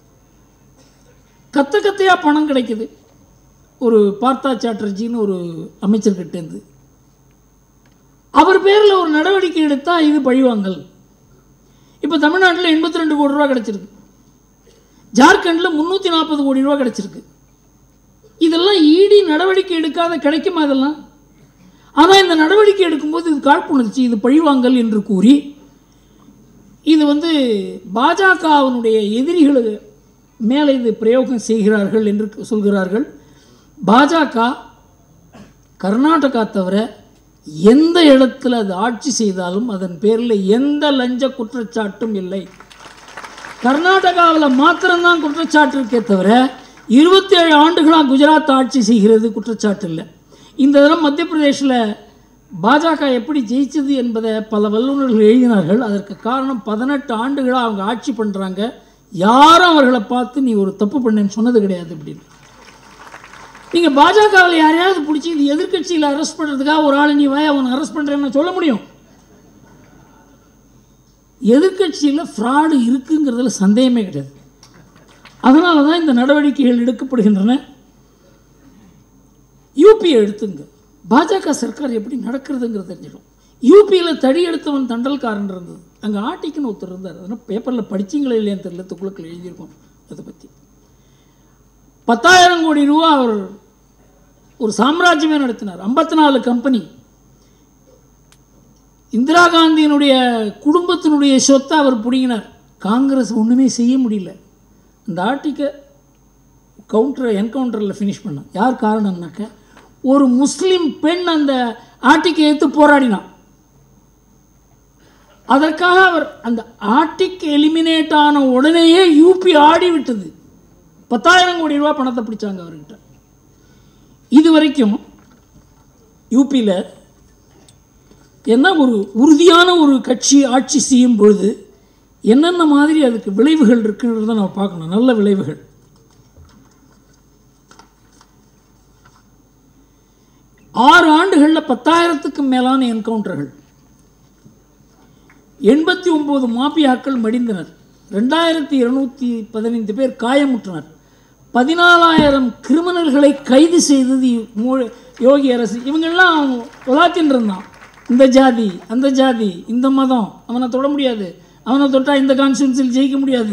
கத்த கத்தையாக பணம் கிடைக்குது ஒரு பார்த்தா சாட்டர்ஜின்னு ஒரு அமைச்சர்கிட்டேருந்து அவர் பேரில் ஒரு நடவடிக்கை எடுத்தால் இது பழிவாங்கல் இப்போ தமிழ்நாட்டில் எண்பத்தி ரெண்டு கோடி ரூபா கிடச்சிருக்கு ஜார்க்கண்டில் முந்நூற்றி நாற்பது கோடி ரூபா கிடச்சிருக்கு இதெல்லாம் ஈடி நடவடிக்கை எடுக்காத கிடைக்குமா இதெல்லாம் ஆனால் இந்த நடவடிக்கை எடுக்கும்போது இது காழ்ப்புணர்ச்சி இது பழிவாங்கல் என்று கூறி இது வந்து பாஜகவினுடைய எதிரிகளுக்கு மேலே இது பிரயோகம் செய்கிறார்கள் என்று சொல்கிறார்கள் பாஜக கர்நாடகா தவிர எந்த இடத்துல அது ஆட்சி செய்தாலும் அதன் பேரில் எந்த லஞ்ச குற்றச்சாட்டும் இல்லை கர்நாடகாவில் மாத்திரம்தான் குற்றச்சாட்டு இருக்கே தவிர இருபத்தி ஏழு ஆண்டுகளாக குஜராத் ஆட்சி செய்கிறது குற்றச்சாட்டு இல்லை இந்த தரம் மத்திய பிரதேசில் பாஜக எப்படி ஜெயிச்சது என்பதை பல வல்லுநர்கள் எழுதினார்கள் அதற்கு காரணம் பதினெட்டு ஆண்டுகளாக அவங்க ஆட்சி பண்ணுறாங்க யாரும் அவர்களை பார்த்து நீ ஒரு தப்பு பண்ணேன்னு சொன்னது கிடையாது அப்படின்னு நீங்கள் பாஜகவில் யாரையாவது பிடிச்சி இந்த எதிர்க்கட்சியில் அரெஸ்ட் பண்ணுறதுக்காக ஒரு ஆளை நீ வாய் அவனை அரெஸ்ட் பண்ணுறேன்னு சொல்ல முடியும் எதிர்க்கட்சியில் ஃப்ராடு இருக்குங்கிறதுல சந்தேகமே கிடையாது அதனால தான் இந்த நடவடிக்கைகள் எடுக்கப்படுகின்றன யூபியை எடுத்துங்க பாஜக சர்க்கார் எப்படி நடக்கிறதுங்கிறது தெரிஞ்சிடும் யூபியில் தடி எடுத்தவன் தண்டல்காரன் இருந்தது அங்கே ஆட்டிக்குன்னு ஒருத்தர் இருந்தார் அதனால் பேப்பரில் படிச்சிங்களே இல்லையான்னு தெரியல துக்குளுக்கில் எழுதியிருக்கோம் அதை பற்றி பத்தாயிரம் கோடி ரூபா அவர் ஒரு சாம்ராஜ்யமே நடத்தினார் ஐம்பத்தி நாலு கம்பெனி இந்திரா காந்தியினுடைய குடும்பத்தினுடைய சொத்தை அவர் பிடுங்கினார் காங்கிரஸ் ஒன்றுமே செய்ய முடியல அந்த ஆர்டிக்கை கவுண்டரை என்கவுண்டரில் ஃபினிஷ் பண்ணான் யார் காரணம்னாக்க ஒரு முஸ்லீம் பெண் அந்த ஆர்டிக்கை எடுத்து போராடினான் அதற்காக அவர் அந்த ஆர்டிக் எலிமினேட் ஆன உடனேயே யூபி ஆடி விட்டது பத்தாயிரம் கோடி ரூபா பணத்தை பிடிச்சாங்க அவர்கிட்ட இது வரைக்கும் யூபியில் என்ன ஒரு உறுதியான ஒரு கட்சி ஆட்சி செய்யும் பொழுது என்னென்ன மாதிரி அதுக்கு விளைவுகள் இருக்குன்றதை நம்ம பார்க்கணும் நல்ல விளைவுகள் ஆறு ஆண்டுகளில் பத்தாயிரத்துக்கும் மேலான என்கவுண்டர்கள் எண்பத்தி ஒம்பது மாபியாக்கள் மடிந்தனர் ரெண்டாயிரத்தி இருநூத்தி பதினைந்து பேர் காயமுற்றனர் பதினாலாயிரம் கிரிமினல்களை கைது செய்தது மோ- யோகி அரசு இவங்கெல்லாம் உலாத்தின்னு இருந்தான் இந்த ஜாதி அந்த ஜாதி இந்த மதம் அவனை தொட முடியாது அவனை தொட்டா இந்த கான்ஸ்டியூன்சியில் ஜெயிக்க முடியாது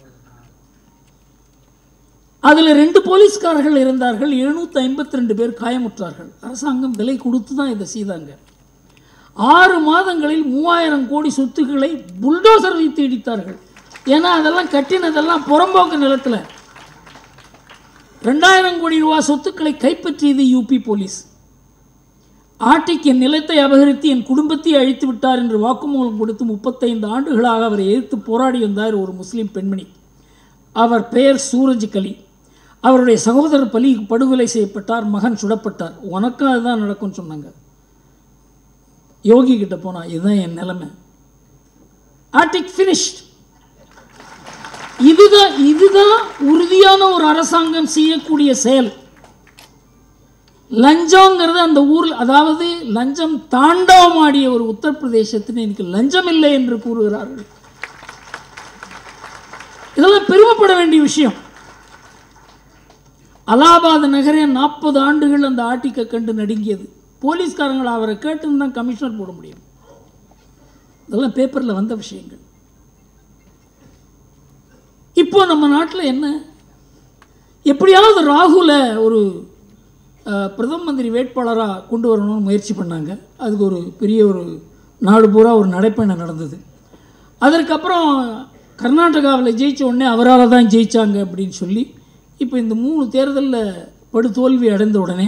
அதில் ரெண்டு போலீஸ்காரர்கள் இருந்தார்கள் எழுநூற்றி ஐம்பத்தி ரெண்டு பேர் காயமுற்றார்கள் அரசாங்கம் விலை கொடுத்து தான் இதை செய்தாங்க ஆறு மாதங்களில் மூவாயிரம் கோடி சொத்துக்களை புல்டோசர் வைத்து இடித்தார்கள் ஏன்னா அதெல்லாம் கட்டினதெல்லாம் புறம்போக்கு நிலத்தில் ரெண்டாயிரம் கோடி ரூபாய் சொத்துக்களை கைப்பற்றியது யூபி போலீஸ் ஆட்டிக்கு என் நிலத்தை அபகரித்து என் குடும்பத்தை அழித்து விட்டார் என்று வாக்குமூலம் கொடுத்து முப்பத்தைந்து ஆண்டுகளாக அவரை எதிர்த்து போராடி வந்தார் ஒரு முஸ்லீம் பெண்மணி அவர் பெயர் சூரஜ் கலி அவருடைய சகோதரர் பலி படுகொலை செய்யப்பட்டார் மகன் சுடப்பட்டார் உனக்கும் அதுதான் நடக்கும்னு சொன்னாங்க யோகி கிட்ட போனா இதுதான் என் நிலைமை ஆர்டிக் ஃபினிஷ்ட் இதுதான் இதுதான் உறுதியான ஒரு அரசாங்கம் செய்யக்கூடிய செயல் லஞ்சங்கிறது அந்த ஊரில் அதாவது லஞ்சம் தாண்டவமாடிய ஒரு உத்தரப்பிரதேசத்தில் எனக்கு லஞ்சம் இல்லை என்று கூறுகிறார்கள் இதெல்லாம் பெருமைப்பட வேண்டிய விஷயம் அலாபாத் நகரே நாற்பது ஆண்டுகள் அந்த ஆட்டிக்க கண்டு நடுங்கியது போலீஸ்காரங்களை அவரை கேட்டுன்னு தான் கமிஷனர் போட முடியும் இதெல்லாம் பேப்பரில் வந்த விஷயங்கள் இப்போ நம்ம நாட்டில் என்ன எப்படியாவது ராகுலை ஒரு அஹ், பிரதம மந்திரி வேட்பாளராக கொண்டு வரணும்னு முயற்சி பண்ணாங்க அதுக்கு ஒரு பெரிய ஒரு நாடு பூரா ஒரு நடைப்பயணம் நடந்தது அதற்கப்புறம் கர்நாடகாவில் ஜெயிச்ச உடனே அவரால் தான் ஜெயிச்சாங்க அப்படின்னு சொல்லி இப்போ இந்த மூணு தேர்தலில் படுதோல்வி அடைந்த உடனே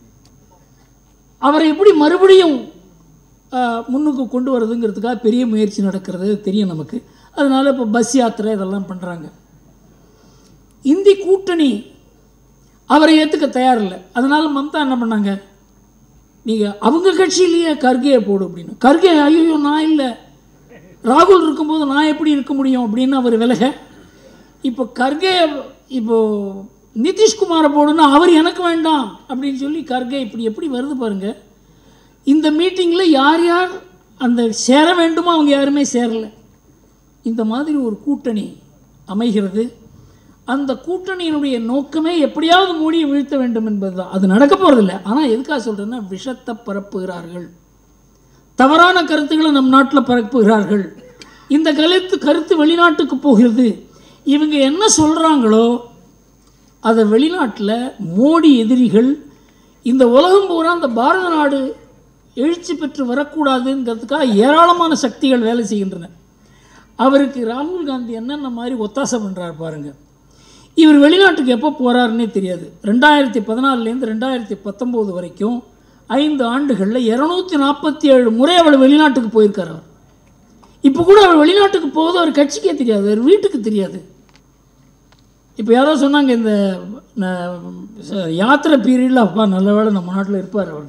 அவரை எப்படி மறுபடியும் ஆஹ், முன்னுக்கு கொண்டு வரதுங்கிறதுக்காக பெரிய முயற்சி நடக்கிறது தெரியும் நமக்கு அதனால் இப்போ பஸ் யாத்திரை இதெல்லாம் பண்ணுறாங்க இந்தி கூட்டணி அவரை ஏற்றுக்க தயாரில்லை அதனால் மம்தா என்ன பண்ணாங்க நீங்கள் அவங்க கட்சியிலேயே கர்கேயை போடு அப்படின்னு கர்கே ஐயோ நான் இல்லை ராகுல் இருக்கும்போது நான் எப்படி இருக்க முடியும் அப்படின்னு அவர் விலக இப்போ கர்கே இப்போ நிதிஷ்குமாரை போடுன்னா அவர் எனக்கு வேண்டாம் அப்படின்னு சொல்லி கர்கே இப்படி எப்படி வருது பாருங்க இந்த மீட்டிங்கில் யார் யார் அந்த சேர வேண்டுமோ அவங்க யாருமே சேரலை இந்த மாதிரி ஒரு கூட்டணி அமைகிறது அந்த கூட்டணியினுடைய நோக்கமே எப்படியாவது மூடியை வீழ்த்த வேண்டும் என்பதுதான் அது நடக்க போகிறதில்ல ஆனால் எதுக்காக சொல்கிறேன்னா விஷத்தை பரப்புகிறார்கள் தவறான கருத்துக்களை நம் நாட்டில் பரப்புகிறார்கள் இந்த கருத்து கருத்து வெளிநாட்டுக்கு போகிறது இவங்க என்ன சொல்கிறாங்களோ அதை வெளிநாட்டில் மோடி எதிரிகள் இந்த உலகம் பூரா அந்த பாரத நாடு எழுச்சி பெற்று வரக்கூடாதுங்கிறதுக்காக ஏராளமான சக்திகள் வேலை செய்கின்றன அவருக்கு ராகுல் காந்தி என்னென்ன மாதிரி ஒத்தாசை பண்ணுறாரு பாருங்க இவர் வெளிநாட்டுக்கு எப்போ போகிறாருன்னே தெரியாது ரெண்டாயிரத்தி பதினாலுலேருந்து ரெண்டாயிரத்தி பத்தொம்போது வரைக்கும் ஐந்து ஆண்டுகளில் இரநூத்தி நாற்பத்தி ஏழு முறை அவர் வெளிநாட்டுக்கு போயிருக்கார் அவர் இப்போ கூட அவர் வெளிநாட்டுக்கு போகுது அவர் கட்சிக்கே தெரியாது அவர் வீட்டுக்கு தெரியாது இப்போ யாரோ சொன்னாங்க இந்த ந- ச- யாத்திரை பீரியடில் அப்பா நல்ல வேளை நம்ம நாட்டில் இருப்பார் அவர்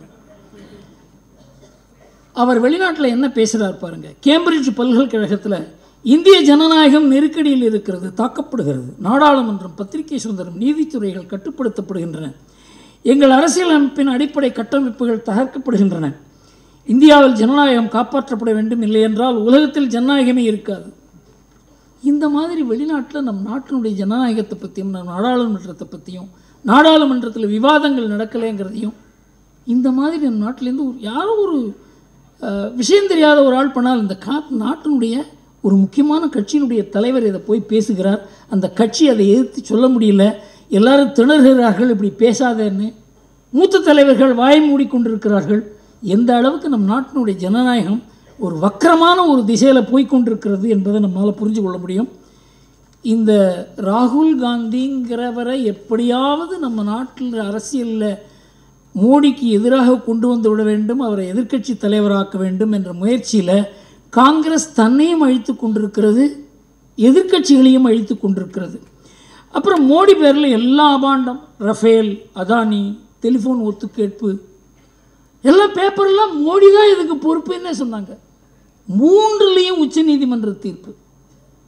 அவர் வெளிநாட்டில் என்ன பேசுகிறார் பாருங்க கேம்பிரிட்ஜ் பல்கலைக்கழகத்தில் இந்திய ஜனநாயகம் நெருக்கடியில் இருக்கிறது தாக்கப்படுகிறது நாடாளுமன்றம் பத்திரிகை சுதந்திரம் நீதித்துறைகள் கட்டுப்படுத்தப்படுகின்றன எங்கள் அரசியலமைப்பின் அடிப்படை கட்டமைப்புகள் தகர்க்கப்படுகின்றன இந்தியாவில் ஜனநாயகம் காப்பாற்றப்பட வேண்டும் இல்லையென்றால் உலகத்தில் ஜனநாயகமே இருக்காது இந்த மாதிரி வெளிநாட்டில் நம் நாட்டினுடைய ஜனநாயகத்தை பற்றியும் நம் நாடாளுமன்றத்தை பற்றியும் நாடாளுமன்றத்தில் விவாதங்கள் நடக்கலைங்கிறதையும் இந்த மாதிரி நம் நாட்டிலேருந்து ஒரு யாரோ ஒரு அஹ், விஷயம் தெரியாத ஒரு ஆள் பண்ணால் இந்த கா நாட்டினுடைய ஒரு முக்கியமான கட்சியினுடைய தலைவர் இதை போய் பேசுகிறார் அந்த கட்சி அதை எதிர்த்து சொல்ல முடியல எல்லாரும் திணறுகிறார்கள் இப்படி பேசாதேன்னு மூத்த தலைவர்கள் வாய் மூடிக்கொண்டிருக்கிறார்கள் எந்த அளவுக்கு நம் நாட்டினுடைய ஜனநாயகம் ஒரு வக்கரமான ஒரு திசையில் போய் கொண்டிருக்கிறது என்பதை நம்மால் புரிஞ்சு கொள்ள முடியும் இந்த ராகுல் காந்திங்கிறவரை எப்படியாவது நம்ம நாட்டில் அரசியலில் மோடிக்கு எதிராக கொண்டு வந்து விட வேண்டும் அவரை எதிர்க்கட்சி தலைவராக்க வேண்டும் என்ற முயற்சியில் காங்கிரஸ் தன்னையும் அழித்து கொண்டிருக்கிறது எதிர்க்கட்சிகளையும் அழித்து கொண்டிருக்கிறது அப்புறம் மோடி பேரில் எல்லா அபாண்டம் ரஃபேல் அதானி டெலிஃபோன் ஒத்துக்கேட்பு எல்லா பேப்பர்லாம் மோடி தான் இதுக்கு பொறுப்புன்னே சொன்னாங்க மூன்றுலேயும் உச்சநீதிமன்ற தீர்ப்பு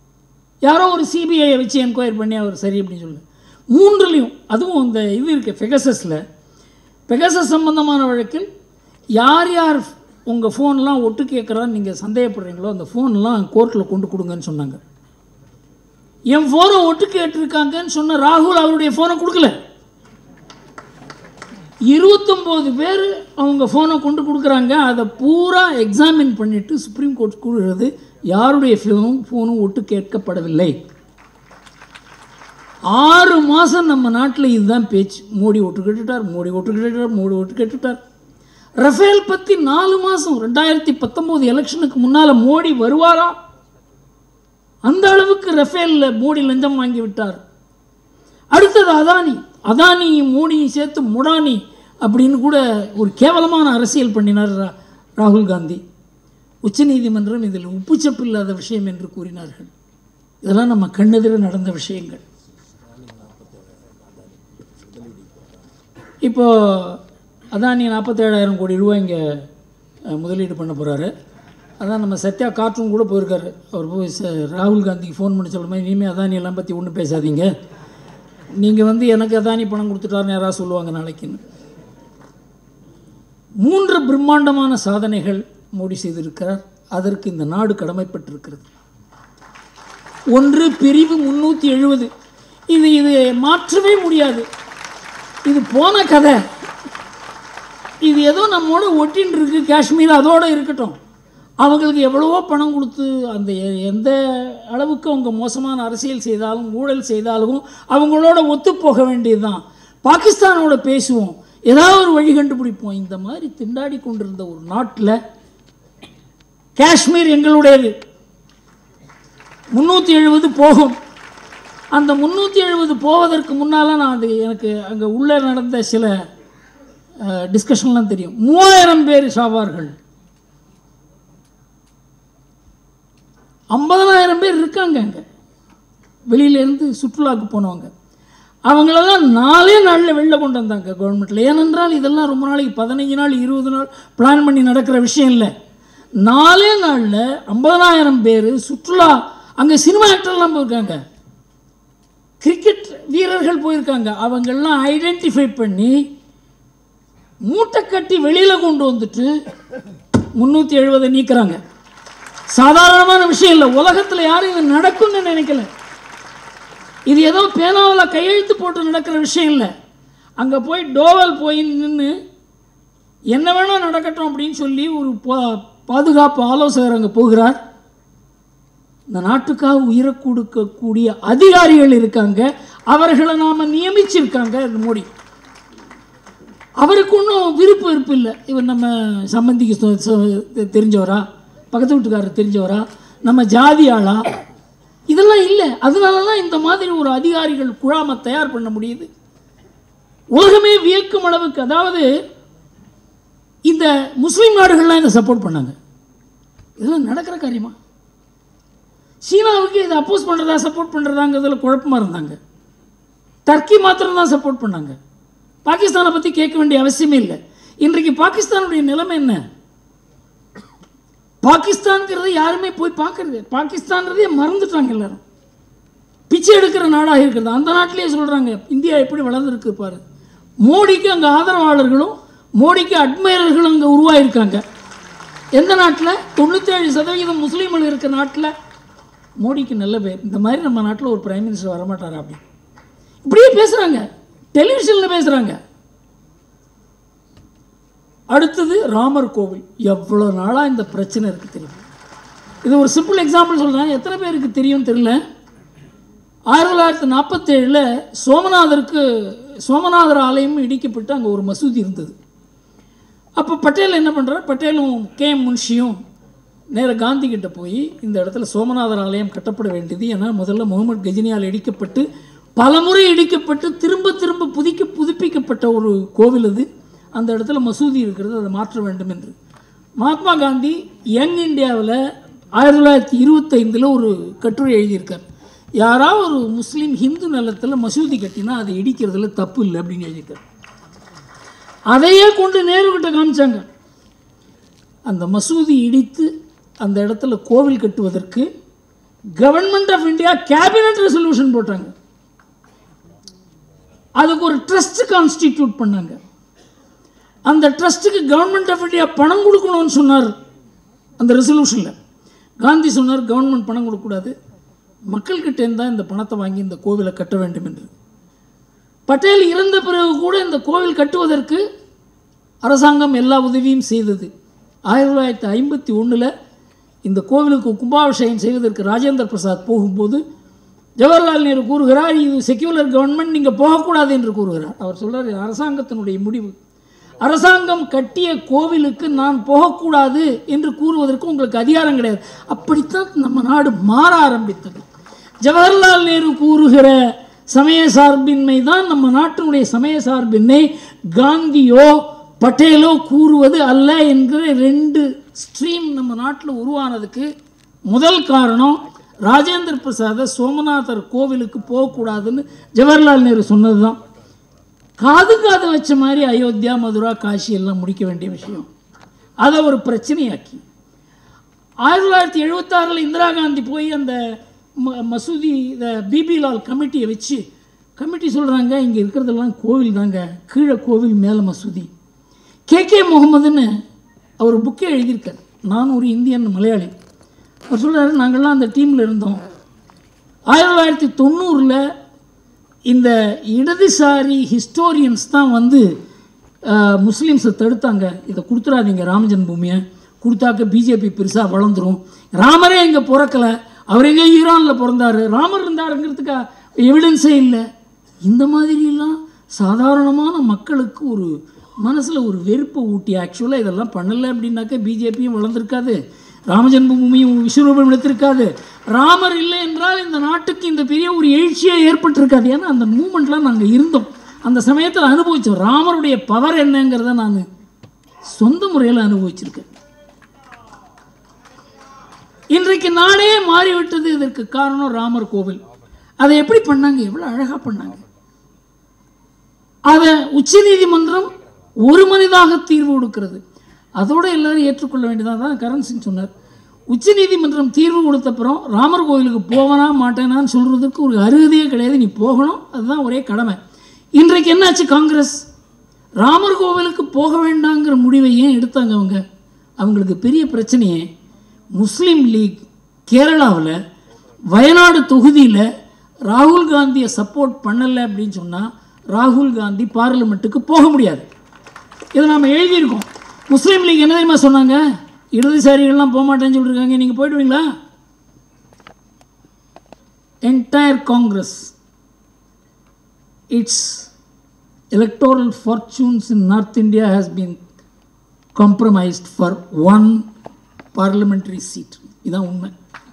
யாரோ ஒரு சிபிஐயை வச்சு என்கொயர் பண்ணி அவர் சரி அப்படின்னு சொல்லுங்க மூன்றுலையும் அதுவும் இந்த இது இருக்குது பெகசஸில் பெகசஸ் சம்பந்தமான வழக்கில் யார் யார் உங்கள் ஃபோன்லாம் ஒட்டு கேட்குறான்னு நீங்கள் சந்தேகப்படுறீங்களோ அந்த ஃபோன்லாம் கோர்ட்டில் கொண்டு கொடுங்கன்னு சொன்னாங்க என் ஃபோனை ஒட்டு கேட்டிருக்காங்கன்னு சொன்ன ராகுல் அவருடைய ஃபோனை கொடுக்கல இருபத்தொம்போது பேர் அவங்க ஃபோனை கொண்டு கொடுக்குறாங்க அதை பூரா எக்ஸாமின் பண்ணிவிட்டு சுப்ரீம் கோர்ட் கூறுகிறது யாருடைய ஃபோனும் ஃபோனும் ஒட்டு கேட்கப்படவில்லை ஆறு மாதம் நம்ம நாட்டில் இதுதான் பேச்சு மோடி ஒட்டு கேட்டுட்டார் மோடி ஒட்டு கேட்டுட்டார் மோடி ஒட்டு கேட்டுட்டார் ரஃபேல் பற்றி நாலு மாதம் ரெண்டாயிரத்தி பத்தொம்போது எலெக்ஷனுக்கு முன்னால் மோடி வருவாரா அந்த அளவுக்கு ரஃபேலில் மோடி லஞ்சம் வாங்கி விட்டார் அடுத்தது அதானி அதானியும் மோடியும் சேர்த்து முடானி அப்படின்னு கூட ஒரு கேவலமான அரசியல் பண்ணினார் ரா- ராகுல் காந்தி உச்சநீதிமன்றம் இதில் உப்புச்சப்பு இல்லாத விஷயம் என்று கூறினார்கள் இதெல்லாம் நம்ம கண்ணெதிர நடந்த விஷயங்கள் இப்போ அதானி நாற்பத்தேழாயிரம் கோடி ரூபாய் இங்கே அஹ், முதலீடு பண்ண போகிறாரு அதான் நம்ம சத்யா கார்ட்டூன் கூட போயிருக்காரு அவர் போய் ச ராகுல் காந்திக்கு ஃபோன் பண்ணி சொல்லுமே இனிமேல் அதானி எல்லாம் பற்றி ஒன்றும் பேசாதீங்க நீங்கள் வந்து எனக்கு அதானி பணம் கொடுத்துட்டாருன்னு யாராவது சொல்லுவாங்க நாளைக்குன்னு மூன்று பிரம்மாண்டமான சாதனைகள் மோடி செய்திருக்கிறார் அதற்கு இந்த நாடு கடமைப்பட்டிருக்கிறது ஒன்று பிரிவு முந்நூற்றி எழுபது இது இது மாற்றவே முடியாது இது போன கதை இது ஏதோ நம்மோட ஒட்டின்னு இருக்கு காஷ்மீர் அதோட இருக்கட்டும் அவங்களுக்கு எவ்வளவோ பணம் கொடுத்து அந்த எ- எந்த அளவுக்கு அவங்க மோசமான அரசியல் செய்தாலும் ஊழல் செய்தாலும் அவங்களோட ஒத்து போக வேண்டியதுதான் பாகிஸ்தானோட பேசுவோம் ஏதாவது ஒரு வழி கண்டுபிடிப்போம் இந்த மாதிரி திண்டாடி கொண்டிருந்த ஒரு நாட்டில் காஷ்மீர் எங்களுடையது முந்நூற்றி எழுபது போகும் அந்த முந்நூற்றி எழுபது போவதற்கு முன்னால் நான் அது எனக்கு அங்கே உள்ளே நடந்த சில டிஸ்கஷன்லாம் தெரியும் மூவாயிரம் பேர் சாவார்கள் ஐம்பதனாயிரம் பேர் இருக்காங்க அங்கே வெளியிலேருந்து சுற்றுலாவுக்கு போனவங்க அவங்களெல்லாம் நாலே நாளில் வெளில கொண்டு வந்தாங்க கவர்மெண்ட்டில் ஏனென்றால் இதெல்லாம் ரொம்ப நாளைக்கு பதினஞ்சு நாள் இருபது நாள் பிளான் பண்ணி நடக்கிற விஷயம் இல்லை நாலே நாளில் ஐம்பதனாயிரம் பேர் சுற்றுலா அங்கே சினிமா ஆக்டர்லாம் போயிருக்காங்க கிரிக்கெட் வீரர்கள் போயிருக்காங்க அவங்கெல்லாம் ஐடென்டிஃபை பண்ணி மூட்டை கட்டி வெளியில் கொண்டு வந்துட்டு முந்நூற்றி எழுபதை நீக்குறாங்க சாதாரணமான விஷயம் இல்லை உலகத்தில் யாரும் இது நடக்கும்னு நினைக்கல இது ஏதோ பேனாவில் கையெழுத்து போட்டு நடக்கிற விஷயம் இல்லை அங்கே போய் டோவல் போய் நின்று என்ன வேணால் நடக்கட்டும் அப்படின்னு சொல்லி ஒரு பா- பாதுகாப்பு ஆலோசகர் அங்கே போகிறார் இந்த நாட்டுக்காக உயிரை கொடுக்கக்கூடிய அதிகாரிகள் இருக்காங்க அவர்களை நாம் நியமிச்சிருக்காங்க இந்த மோடி அவருக்கு ஒன்றும் விருப்பு வெறுப்பு இல்லை இவர் நம்ம சம்பந்திக்கு சொ- சொ- தெரிஞ்சவரா பக்கத்து வீட்டுக்காரர் தெரிஞ்சவரா நம்ம ஜாதி ஆளா இதெல்லாம் இல்லை அதனால தான் இந்த மாதிரி ஒரு அதிகாரிகள் குழாமை தயார் பண்ண முடியுது உலகமே வியக்கும் அளவுக்கு அதாவது இந்த முஸ்லீம் நாடுகள்லாம் இதை சப்போர்ட் பண்ணாங்க இதெல்லாம் நடக்கிற காரியமா சீனாவுக்கு இதை அப்போஸ் பண்ணுறதா சப்போர்ட் பண்ணுறதாங்கிறதுல குழப்பமாக இருந்தாங்க டர்க்கி மாத்திரம் தான் சப்போர்ட் பண்ணாங்க பாகிஸ்தானை பற்றி கேட்க வேண்டிய அவசியமே இல்லை இன்றைக்கு பாகிஸ்தானுடைய நிலைமை என்ன பாகிஸ்தான்ங்கிறத யாருமே போய் பார்க்கறது பாகிஸ்தான்றதே மறந்துட்டாங்க எல்லாரும் பிச்சை எடுக்கிற நாடாக இருக்கிறது அந்த நாட்டிலேயே சொல்கிறாங்க இந்தியா எப்படி வளர்ந்துருக்கு பாரு மோடிக்கு அங்கே ஆதரவாளர்களும் மோடிக்கு அட்மையர்களும் அங்கே உருவாயிருக்காங்க எந்த நாட்டில் தொண்ணூற்றேழு சதவீதம் முஸ்லீம்கள் இருக்க நாட்டில் மோடிக்கு நல்ல பேர் இந்த மாதிரி நம்ம நாட்டில் ஒரு பிரைம் மினிஸ்டர் வரமாட்டாரா அப்படி இப்படியே பேசுகிறாங்க டெலிவிஷனில் பேசுகிறாங்க அடுத்தது ராமர் கோவில் எவ்வளோ நாளாக இந்த பிரச்சனை இருக்குது தெரியும் இது ஒரு சிம்பிள் எக்ஸாம்பிள் சொல்கிறேன் எத்தனை பேருக்கு தெரியும் தெரியல ஆயிரத்தி தொள்ளாயிரத்தி நாற்பத்தேழில் சோமநாதருக்கு சோமநாதர் ஆலயம் இடிக்கப்பட்டு அங்கே ஒரு மசூதி இருந்தது அப்போ பட்டேல் என்ன பண்ணுறார் பட்டேலும் கே எம் முன்ஷியும் நேர காந்தி கிட்ட போய் இந்த இடத்துல சோமநாதர் ஆலயம் கட்டப்பட வேண்டியது ஏன்னா முதல்ல முகமது கஜினியால் இடிக்கப்பட்டு பலமுறை இடிக்கப்பட்டு திரும்ப திரும்ப புதுக்கி புதுப்பிக்கப்பட்ட ஒரு கோவில் அது அந்த இடத்துல மசூதி இருக்கிறது அதை மாற்ற வேண்டும் என்று மகாத்மா காந்தி யங் இந்தியாவில் ஆயிரத்தி தொள்ளாயிரத்தி இருபத்தைந்தில் ஒரு கட்டுரை எழுதியிருக்கார் யாராவது ஒரு முஸ்லீம் ஹிந்து நிலத்தில் மசூதி கட்டினா அதை இடிக்கிறதுல தப்பு இல்லை அப்படின்னு எழுதியிருக்கார் அதையே கொண்டு நேரு கிட்ட காமிச்சாங்க அந்த மசூதி இடித்து அந்த இடத்துல கோவில் கட்டுவதற்கு government of India cabinet resolution போட்டாங்க அதுக்கு ஒரு ட்ரஸ்ட் கான்ஸ்டிடியூட் பண்ணாங்க அந்த ட்ரஸ்ட்டுக்கு கவர்மெண்ட் ஆஃப் இந்தியா பணம் கொடுக்கணும்னு சொன்னார் அந்த ரெசல்யூஷனில் காந்தி சொன்னார் கவர்மெண்ட் பணம் கொடுக்கக்கூடாது மக்கள்கிட்ட இருந்தால் இந்த பணத்தை வாங்கி இந்த கோவிலை கட்ட வேண்டும் என்று பட்டேல் இறந்த பிறகு கூட இந்த கோவில் கட்டுவதற்கு அரசாங்கம் எல்லா உதவியும் செய்தது ஆயிரத்தி தொள்ளாயிரத்தி ஐம்பத்தி ஒன்றில் இந்த கோவிலுக்கு கும்பாபிஷேகம் செய்வதற்கு ராஜேந்திர பிரசாத் போகும்போது ஜவஹர்லால் நேரு கூறுகிறார் இது செக்யூலர் கவர்மெண்ட் நீங்கள் போகக்கூடாது என்று கூறுகிறார் அவர் சொல்றார் "இது அரசாங்கத்தினுடைய முடிவு அரசாங்கம் கட்டிய கோவிலுக்கு நான் போகக்கூடாது என்று கூறுவதற்கு உங்களுக்கு அதிகாரம் கிடையாது அப்படித்தான் நம்ம நாடு மாற ஆரம்பித்தது ஜவஹர்லால் நேரு கூறுகிற சமய சார்பின்மை தான் நம்ம நாட்டினுடைய சமய சார்பின்மை காந்தியோ பட்டேலோ கூறுவது அல்ல என்கிற ரெண்டு ஸ்ட்ரீம் நம்ம நாட்டில் உருவானதுக்கு முதல் காரணம் ராஜேந்திர பிரசாத சோமநாதர் கோவிலுக்கு போகக்கூடாதுன்னு ஜவஹர்லால் நேரு சொன்னது தான் காது காது வச்ச மாதிரி அயோத்தியா மதுரா காஷி எல்லாம் முடிக்க வேண்டிய விஷயம் அதை ஒரு பிரச்சனையாக்கி ஆயிரத்தி தொள்ளாயிரத்தி எழுபத்தாறில் இந்திரா காந்தி போய் அந்த ம மசூதி இந்த பிபிலால் கமிட்டியை வச்சு கமிட்டி சொல்கிறாங்க இங்கே இருக்கிறதெல்லாம் கோவில் தாங்க கீழே கோவில் மேலே மசூதி கே கே முகமதுன்னு அவர் புக்கே எழுதியிருக்கார் நான் ஒரு இந்தியன் மலையாளி அவர் சொல்கிறாரு நாங்கள்லாம் அந்த டீமில் இருந்தோம் ஆயிரத்தி தொள்ளாயிரத்தி தொண்ணூறில் இந்த இடதுசாரி ஹிஸ்டோரியன்ஸ் தான் வந்து அஹ், முஸ்லிம்ஸை தடுத்தாங்க இதை கொடுத்துடாதீங்க ராமஜன் பூமியை கொடுத்தாக்க பிஜேபி பெருசாக வளர்ந்துரும் ராமரே இங்கே பிறக்கலை அவர் எங்கே ஈரானில் பிறந்தார் ராமர் இருந்தாருங்கிறதுக்கு எவிடன்ஸே இல்லை இந்த மாதிரிலாம் சாதாரணமான மக்களுக்கு ஒரு மனசில் ஒரு வெறுப்பை ஊட்டி ஆக்சுவலாக இதெல்லாம் பண்ணலை அப்படின்னாக்க பிஜேபியும் வளர்ந்துருக்காது ராமஜென்மபூமியும் விஸ்வரூபம் எடுத்திருக்காது ராமர் இல்லை என்றால் இந்த நாட்டுக்கு இந்த பெரிய ஒரு எழுச்சியே ஏற்பட்டிருக்காது ஏன்னா அந்த மூமெண்ட்லாம் நாங்கள் இருந்தோம் அந்த சமயத்தில் அனுபவித்தோம் ராமருடைய பவர் என்னங்கிறத நான் சொந்த முறையில் அனுபவிச்சிருக்கேன் இன்றைக்கு நாடே மாறிவிட்டது இதற்கு காரணம் ராமர் கோவில் அதை எப்படி பண்ணாங்க எவ்வளோ அழகாக பண்ணாங்க அதை உச்சநீதிமன்றம் ஒரு மனிதாக தீர்வு கொடுக்கிறது அதோட எல்லாரும் ஏற்றுக்கொள்ள வேண்டியதாக தான் கரண் சிங் சொன்னார் உச்சநீதிமன்றம் தீர்வு கொடுத்தப்புறம் ராமர் கோவிலுக்கு போவனா மாட்டேனான்னு சொல்கிறதுக்கு ஒரு அருகதையே கிடையாது நீ போகணும் அதுதான் ஒரே கடமை இன்றைக்கு என்னாச்சு காங்கிரஸ் ராமர் கோவிலுக்கு போக வேண்டாங்கிற முடிவை ஏன் எடுத்தாங்க அவங்க அவங்களுக்கு பெரிய பிரச்சனையே முஸ்லீம் லீக் கேரளாவில் வயநாடு தொகுதியில் ராகுல் காந்தியை சப்போர்ட் பண்ணலை அப்படின்னு சொன்னால் ராகுல் காந்தி பார்லிமெண்ட்டுக்கு போக முடியாது இதை நாம் எழுதியிருக்கோம் முஸ்லீம் லீக் என்ன தெரியுமா சொன்னாங்க இடதுசாரிகள்லாம் போக மாட்டேன்னு சொல்லியிருக்காங்க நீங்கள் போயிடுவீங்களா entire Congress it's electoral fortunes in North India has been compromised for one parliamentary seat. இதான் உண்மை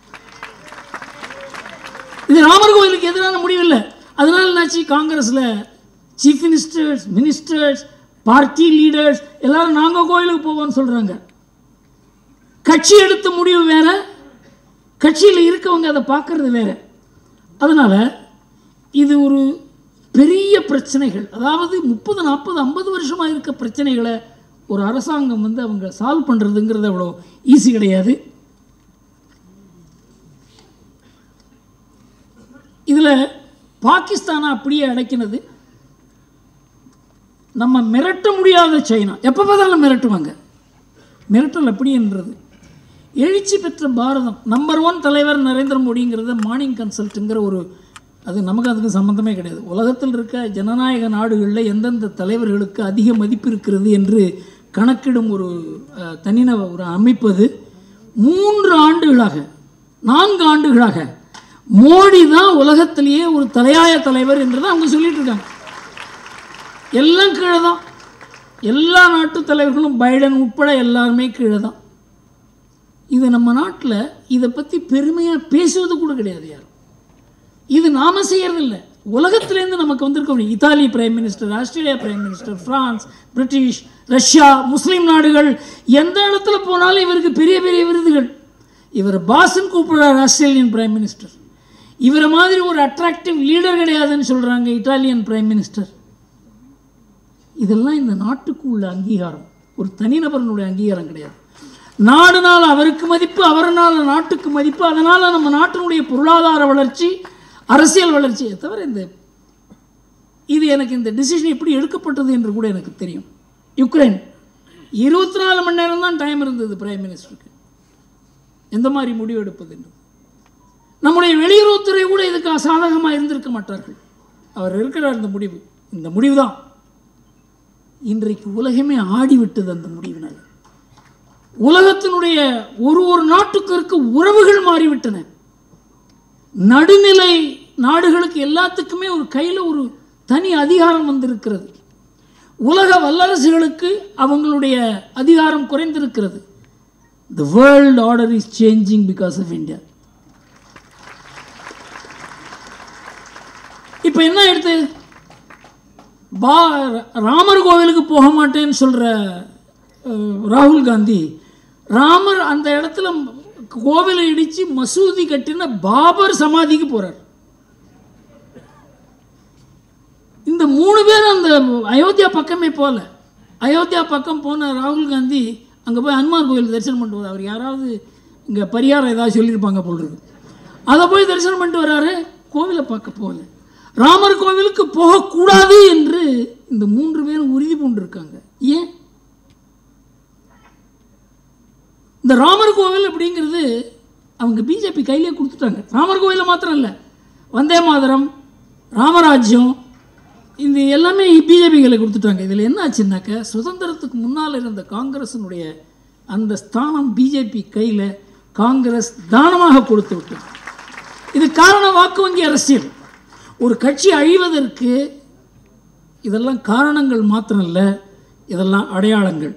இது ராமர் கோயிலுக்கு எதிரான முடிவில்லை அதனால என்னாச்சு காங்கிரஸில் chief ministers ministers party leaders எல்லாரும் நாங்கள் கோயிலுக்கு போவோம்னு சொல்கிறாங்க கட்சி எடுத்த முடிவு வேற கட்சியில் இருக்கவங்க அதை பார்க்கறது வேற அதனால் இது ஒரு பெரிய பிரச்சனைகள் அதாவது முப்பது நாற்பது ஐம்பது வருஷமாக இருக்க பிரச்சனைகளை ஒரு அரசாங்கம் வந்து அவங்க சால்வ் பண்ணுறதுங்கிறது அவ்வளோ ஈஸி கிடையாது இதில் பாகிஸ்தானை அப்படியே அடக்கினது நம்ம மிரட்ட முடியாத சைனா எப்போ பார்த்தாலும் மிரட்டுவாங்க மிரட்டல் அப்படின்றது எழுச்சி பெற்ற பாரதம் நம்பர் ஒன் தலைவர் நரேந்திர மோடிங்கிறத மார்னிங் கன்சல்ட்டுங்கிற ஒரு அது நமக்கு அதுக்கு சம்மந்தமே கிடையாது உலகத்தில் இருக்க ஜனநாயக நாடுகளில் எந்தெந்த தலைவர்களுக்கு அதிக மதிப்பு இருக்கிறது என்று கணக்கிடும் ஒரு அஹ், தனிநப ஒரு அமைப்பு அது மூன்று ஆண்டுகளாக நான்கு ஆண்டுகளாக மோடி தான் உலகத்திலேயே ஒரு தலையாய தலைவர் என்று தான் அவங்க சொல்லிட்டு இருக்காங்க எல்லாம் கீழே தான் எல்லா நாட்டு தலைவர்களும் பைடன் உட்பட எல்லாருமே கீழே தான் இது நம்ம நாட்டில் இதை பற்றி பெருமையாக பேசுவது கூட கிடையாது யாரும் இது நாம செய்யறதில்ல உலகத்திலேருந்து நமக்கு வந்திருக்க Italy prime minister Australia prime minister France British Russia Muslim நாடுகள் எந்த இடத்துல போனாலும் இவருக்கு பெரிய பெரிய விருதுகள் இவர் பாசன் கூப்பிடுறார் ஆஸ்திரேலியன் பிரைம் மினிஸ்டர் இவரை மாதிரி ஒரு அட்ராக்டிவ் லீடர் கிடையாதுன்னு சொல்கிறாங்க இட்டாலியன் பிரைம் மினிஸ்டர் இதெல்லாம் இந்த நாட்டுக்கு உள்ள அங்கீகாரம் ஒரு தனிநபரனுடைய அங்கீகாரம் கிடையாது நாடுனால் அவருக்கு மதிப்பு அவர்னால நாட்டுக்கு மதிப்பு அதனால் நம்ம நாட்டினுடைய பொருளாதார வளர்ச்சி அரசியல் வளர்ச்சியை தவிர இந்த இது எனக்கு இந்த டிசிஷன் எப்படி எடுக்கப்பட்டது என்று கூட எனக்கு தெரியும் யுக்ரைன் இருபத்தி நாலு மணி நேரம் தான் டைம் இருந்தது பிரைம் மினிஸ்டருக்கு எந்த மாதிரி முடிவு எடுப்பது என்று நம்முடைய வெளியுறவுத்துறை கூட இதுக்கு சாதகமாக இருந்திருக்க மாட்டார்கள் அவர் இருக்கிறார் இந்த முடிவு இந்த முடிவு தான் இன்றைக்கு உலகமே ஆடிவிட்டது அந்த முடிவினால் உலகத்தினுடைய ஒரு ஒரு நாட்டுக்கு இருக்க உறவுகள் மாறிவிட்டன நடுநிலை நாடுகளுக்கு எல்லாத்துக்குமே ஒரு கையில் ஒரு தனி அதிகாரம் வந்திருக்கிறது உலக வல்லரசுகளுக்கு அவங்களுடைய அதிகாரம் குறைந்திருக்கிறது the world order is changing because of India இப்போ என்ன எடுத்து பா ராமர் கோவிலுக்கு போக மாட்டேன்னு சொல்கிற ராகுல் காந்தி ராமர் அந்த இடத்துல கோவிலை இடித்து மசூதி கட்டின பாபர் சமாதிக்கு போகிறார் இந்த மூணு பேரும் அந்த அயோத்தியா பக்கமே போகல அயோத்தியா பக்கம் போன ராகுல் காந்தி அங்கே போய் ஹனுமான் கோயில் தரிசனம் பண்ணிட்டு வரார் அவர் யாராவது இங்கே பரிகாரம் ஏதாவது சொல்லியிருப்பாங்க போல் இருக்கு அதை போய் தரிசனம் பண்ணிட்டு வராரு கோவிலை பார்க்க போகல ராமர் கோவிலுக்கு போகக்கூடாது என்று இந்த மூன்று பேரும் உறுதி பூண்டிருக்காங்க ஏன் இந்த ராமர் கோவில் அப்படிங்கிறது அவங்க பிஜேபி கையிலே கொடுத்துட்டாங்க ராமர் கோவிலில் மாத்திரம் இல்லை வந்தே மாதரம் ராமராஜ்யம் இந்த எல்லாமே பிஜேபி கையில் கொடுத்துட்டாங்க இதில் என்ன ஆச்சுன்னாக்க சுதந்திரத்துக்கு முன்னால் இருந்த காங்கிரஸினுடைய அந்த ஸ்தானம் பிஜேபி கையில் காங்கிரஸ் தானமாக கொடுத்து விட்டது இது காரணம் வாக்கு வங்கி அரசியல் ஒரு கட்சி அழிவதற்கு இதெல்லாம் காரணங்கள் மாத்திரம் இல்லை இதெல்லாம் அடையாளங்கள்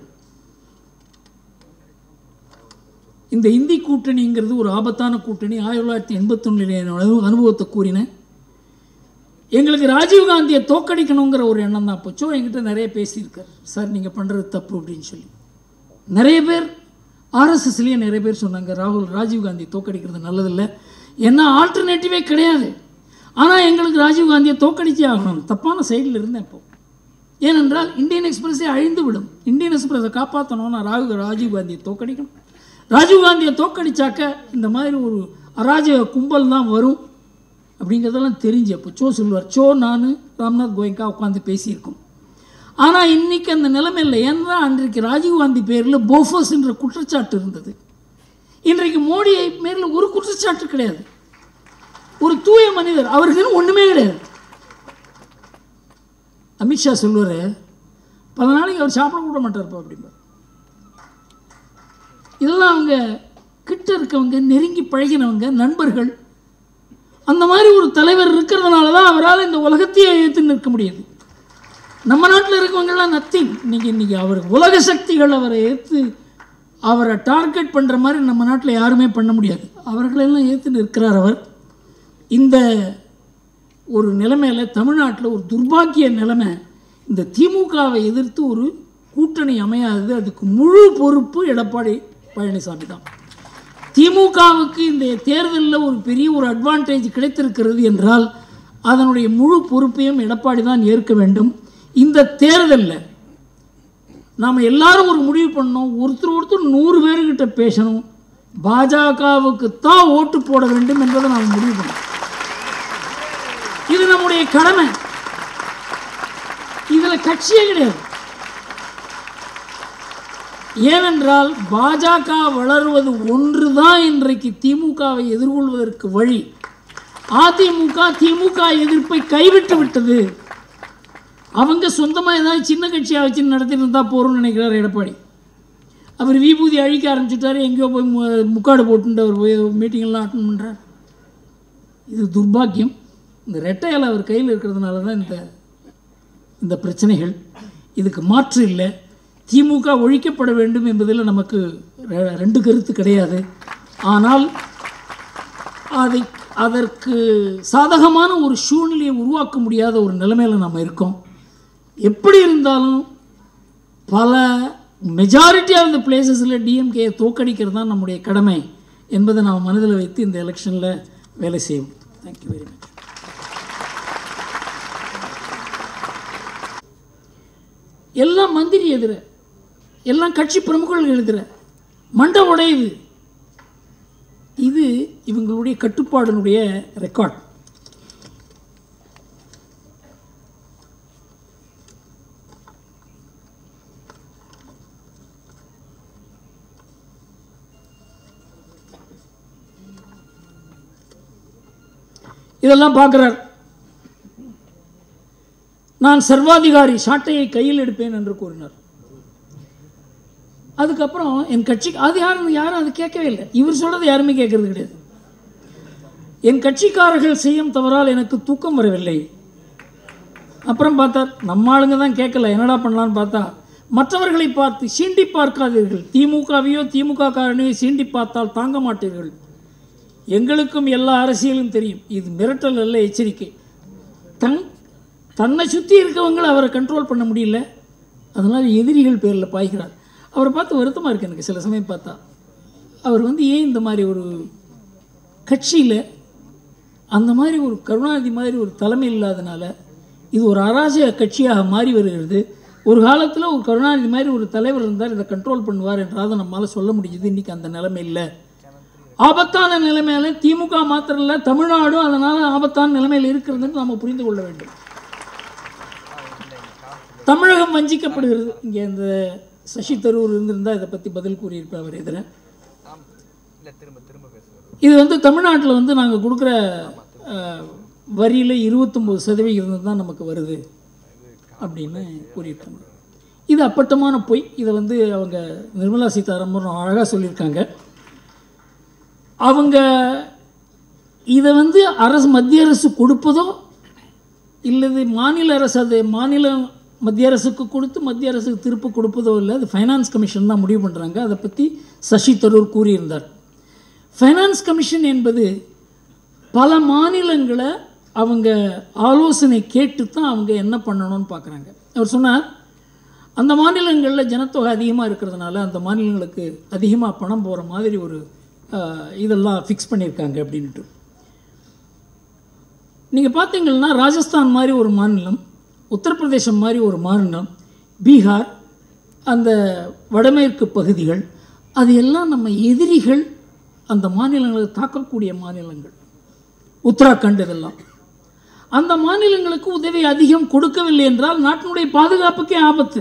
இந்த இந்தி கூட்டணிங்கிறது ஒரு ஆபத்தான கூட்டணி ஆயிரத்தி தொள்ளாயிரத்தி எண்பத்தொன்னில் அனுபவத்தை கூறினேன் எங்களுக்கு ராஜீவ்காந்தியை தோக்கடிக்கணுங்கிற ஒரு எண்ணம் தான் போச்சோ என்கிட்ட நிறைய பேசியிருக்கார் சார் நீங்கள் பண்ணுறது தப்பு அப்படின்னு சொல்லி நிறைய பேர் ஆர்எஸ்எஸ்லேயே நிறைய பேர் சொன்னாங்க ராகுல் ராஜீவ்காந்தி தோக்கடிக்கிறது நல்லதில்லை ஏன்னா ஆல்டர்னேட்டிவே கிடையாது ஆனால் எங்களுக்கு ராஜீவ்காந்தியை தோக்கடிச்சே ஆகணும் தப்பான சைடில் இருந்தேன் இப்போ ஏனென்றால் இந்தியன் எக்ஸ்பிரஸே அழிந்து விடும் இந்தியன் எக்ஸ்பிரஸை காப்பாற்றணும்னா ராகு ராஜீவ்காந்தியை தோக்கடிக்கணும் ராஜீவ்காந்தியை தோக்கடிச்சாக்க இந்த மாதிரி ஒரு அராஜக கும்பல் தான் வரும் அப்படிங்கிறதெல்லாம் தெரிஞ்சு அப்போ சோ சொல்லுவார் சோ நான் ராம்நாத் கோயங்கா உட்காந்து பேசியிருக்கோம் ஆனால் இன்றைக்கி அந்த நிலைமை இல்லை ஏன்னா அன்றைக்கு ராஜீவ்காந்தி பேரில் போஃபோஸ் என்ற குற்றச்சாட்டு இருந்தது இன்றைக்கு மோடி பேரில் ஒரு குற்றச்சாட்டு கிடையாது ஒரு தூய மனிதர் அவருக்குன்னு ஒன்றுமே கிடையாது அமித்ஷா சொல்லுவார் பல நாளைக்கு அவர் சாப்பிட கூட மாட்டார்ப்பா அப்படிம்பார் இதெல்லாம் அவங்க கிட்ட இருக்கவங்க நெருங்கி பழகினவங்க நண்பர்கள் அந்த மாதிரி ஒரு தலைவர் இருக்கிறதுனால தான் அவரால் இந்த உலகத்தையே ஏற்று நிற்க முடியுது நம்ம நாட்டில் இருக்கவங்கெல்லாம் நத்திங் இன்னைக்கு இன்னைக்கு அவர் உலக சக்திகள் அவரை ஏற்று அவரை டார்கெட் பண்ணுற மாதிரி நம்ம நாட்டில் யாருமே பண்ண முடியாது அவர்களெல்லாம் ஏற்று நிற்கிறார் அவர் இந்த ஒரு நிலைமையில் தமிழ்நாட்டில் ஒரு துர்பாக்கிய நிலைமை இந்த திமுகவை எதிர்த்து ஒரு கூட்டணி அமையாது அதுக்கு முழு பொறுப்பு எடப்பாடி பழனிசாமி தான் திமுகவுக்கு இந்த தேர்தலில் ஒரு பெரிய ஒரு அட்வான்டேஜ் கிடைத்திருக்கிறது என்றால் அதனுடைய முழு பொறுப்பையும் எடப்பாடி தான் ஏற்க வேண்டும் இந்த தேர்தலில் நாம் எல்லாரும் ஒரு முடிவு பண்ணோம் ஒருத்தர் ஒருத்தர் நூறு பேர்கிட்ட பேசணும் பாஜகவுக்கு தான் ஓட்டு போட வேண்டும் என்பதை நாம் முடிவு பண்ணோம் இது நம்முடைய கடமை இதில் கட்சியே கிடையாது ஏனென்றால் பாஜக வளருவது ஒன்றுதான் இன்றைக்கு திமுகவை எதிர்கொள்வதற்கு வழி அதிமுக திமுக எதிர்ப்பை கைவிட்டு விட்டது அவங்க சொந்தமாக ஏதாவது சின்ன கட்சியாக வச்சு நடத்திட்டு இருந்தால் போகிறோம்னு நினைக்கிறார் எடப்பாடி அவர் விபூதி அழிக்க ஆரம்பிச்சுட்டாரு எங்கேயோ போய் மு- முக்காடு போட்டுட்டு அவர் போய் மீட்டிங்கெல்லாம் அட்டன் பண்ணுறார் இது துர்பாக்கியம் இந்த ரெட்டையால் அவர் கையில் இருக்கிறதுனால தான் இந்த இந்த பிரச்சனைகள் இதுக்கு மாற்று இல்லை திமுக ஒழிக்கப்பட வேண்டும் என்பதில் நமக்கு ரெ- ரெண்டு கருத்து கிடையாது ஆனால் அதை அதற்கு சாதகமான ஒரு சூழ்நிலையை உருவாக்க முடியாத ஒரு நிலைமையில் நம்ம இருக்கோம் எப்படி இருந்தாலும் பல மெஜாரிட்டி ஆஃப் த பிளேசஸில் டிஎம்கேயை தோக்கடிக்கிறது தான் நம்முடைய கடமை என்பதை நாம் மனதில் வைத்து இந்த எலெக்ஷனில் வேலை செய்வோம் தேங்க்யூ வெரி மச் எல்லாம் மந்திரி எதிர எல்லாம் கட்சி பிரமுகர்கள் எதிர மண்டை உடையுது இது இவங்களுடைய கட்டுப்பாடினுடைய ரெக்கார்ட் இதெல்லாம் பார்க்குறார் நான் சர்வாதிகாரி சாட்டையை கையில் எடுப்பேன் என்று கூறினார் அதுக்கப்புறம் என் கட்சிக்கு அது யாரும் யாரும் அது கேட்கவே இல்லை இவர் சொல்றது யாருமே கேட்கறது கிடையாது என் கட்சிக்காரர்கள் செய்யும் தவறால் எனக்கு தூக்கம் வரவில்லை அப்புறம் பார்த்தார் நம்ம ஆளுங்க தான் கேட்கல என்னடா பண்ணலான்னு பார்த்தா மற்றவர்களை பார்த்து சீண்டி பார்க்காதீர்கள் திமுகவையோ திமுக காரனையோ சீண்டி பார்த்தால் தாங்க மாட்டீர்கள் எங்களுக்கும் எல்லா அரசியலும் தெரியும் இது மிரட்டல் அல்ல எச்சரிக்கை தன் தன்னை சுற்றி இருக்கவங்களை அவரை கண்ட்ரோல் பண்ண முடியல அதனால் எதிரிகள் பேரில் பாய்கிறார் அவரை பார்த்து வருத்தமாக இருக்கு எனக்கு சில சமயம் பார்த்தா அவர் வந்து ஏன் இந்த மாதிரி ஒரு கட்சியில் அந்த மாதிரி ஒரு கருணாநிதி மாதிரி ஒரு தலைமை இல்லாதனால இது ஒரு அராஜக கட்சியாக மாறி வருகிறது ஒரு காலத்தில் ஒரு கருணாநிதி மாதிரி ஒரு தலைவர் இருந்தால் இதை கண்ட்ரோல் பண்ணுவார் என்றாவது நம்மளால் சொல்ல முடியுது இன்றைக்கி அந்த நிலைமை இல்லை ஆபத்தான நிலைமையில திமுக மாத்திரம் இல்லை தமிழ்நாடும் அதனால் ஆபத்தான நிலைமையில் இருக்கிறதுன்னு நாம் புரிந்து கொள்ள வேண்டும் தமிழகம் வஞ்சிக்கப்படுகிறது இங்கே இந்த சசி தரூர் இருந்திருந்தால் இதை பற்றி பதில் கூறியிருப்பார் அவர் எதிர
இல்ல திரும்ப திரும்ப பேசுவார்
இது வந்து தமிழ்நாட்டில் வந்து நாங்கள் கொடுக்குற வரியில் இருபத்தொம்போது சதவிகிதம் தான் நமக்கு வருது அப்படின்னு கூறியிருக்காங்க இது அப்பட்டமான பொய் இதை வந்து அவங்க நிர்மலா சீதாராமன் அழகாக சொல்லியிருக்காங்க அவங்க இதை வந்து அரசு மத்திய அரசு கொடுப்பதோ இல்லது மாநில அரசு அது மாநில மத்திய அரசுக்கு கொடுத்து மத்திய அரசுக்கு திருப்பி கொடுப்பதோ இல்லை அது ஃபைனான்ஸ் கமிஷன் தான் முடிவு பண்ணுறாங்க அதை பற்றி சசி தரூர் கூறியிருந்தார் ஃபைனான்ஸ் கமிஷன் என்பது பல மாநிலங்களை அவங்க ஆலோசனை கேட்டு தான் அவங்க என்ன பண்ணணும்னு பார்க்குறாங்க அவர் சொன்னார் அந்த மாநிலங்களில் ஜனத்தொகை அதிகமாக இருக்கிறதுனால அந்த மாநிலங்களுக்கு அதிகமாக பணம் போகிற மாதிரி ஒரு ஆஹ், இதெல்லாம் ஃபிக்ஸ் பண்ணியிருக்காங்க அப்படின்ட்டு நீங்கள் பார்த்தீங்கன்னா ராஜஸ்தான் மாதிரி ஒரு மாநிலம் உத்தரப்பிரதேசம் மாதிரி ஒரு மாநிலம் பீகார் அந்த வடமேற்கு பகுதிகள் அது எல்லாம் நம்ம எதிரிகள் அந்த மாநிலங்களை தாக்கக்கூடிய மாநிலங்கள் உத்தராகண்ட் இதெல்லாம் அந்த மாநிலங்களுக்கு உதவி அதிகம் கொடுக்கவில்லை என்றால் நாட்டினுடைய பாதுகாப்புக்கே ஆபத்து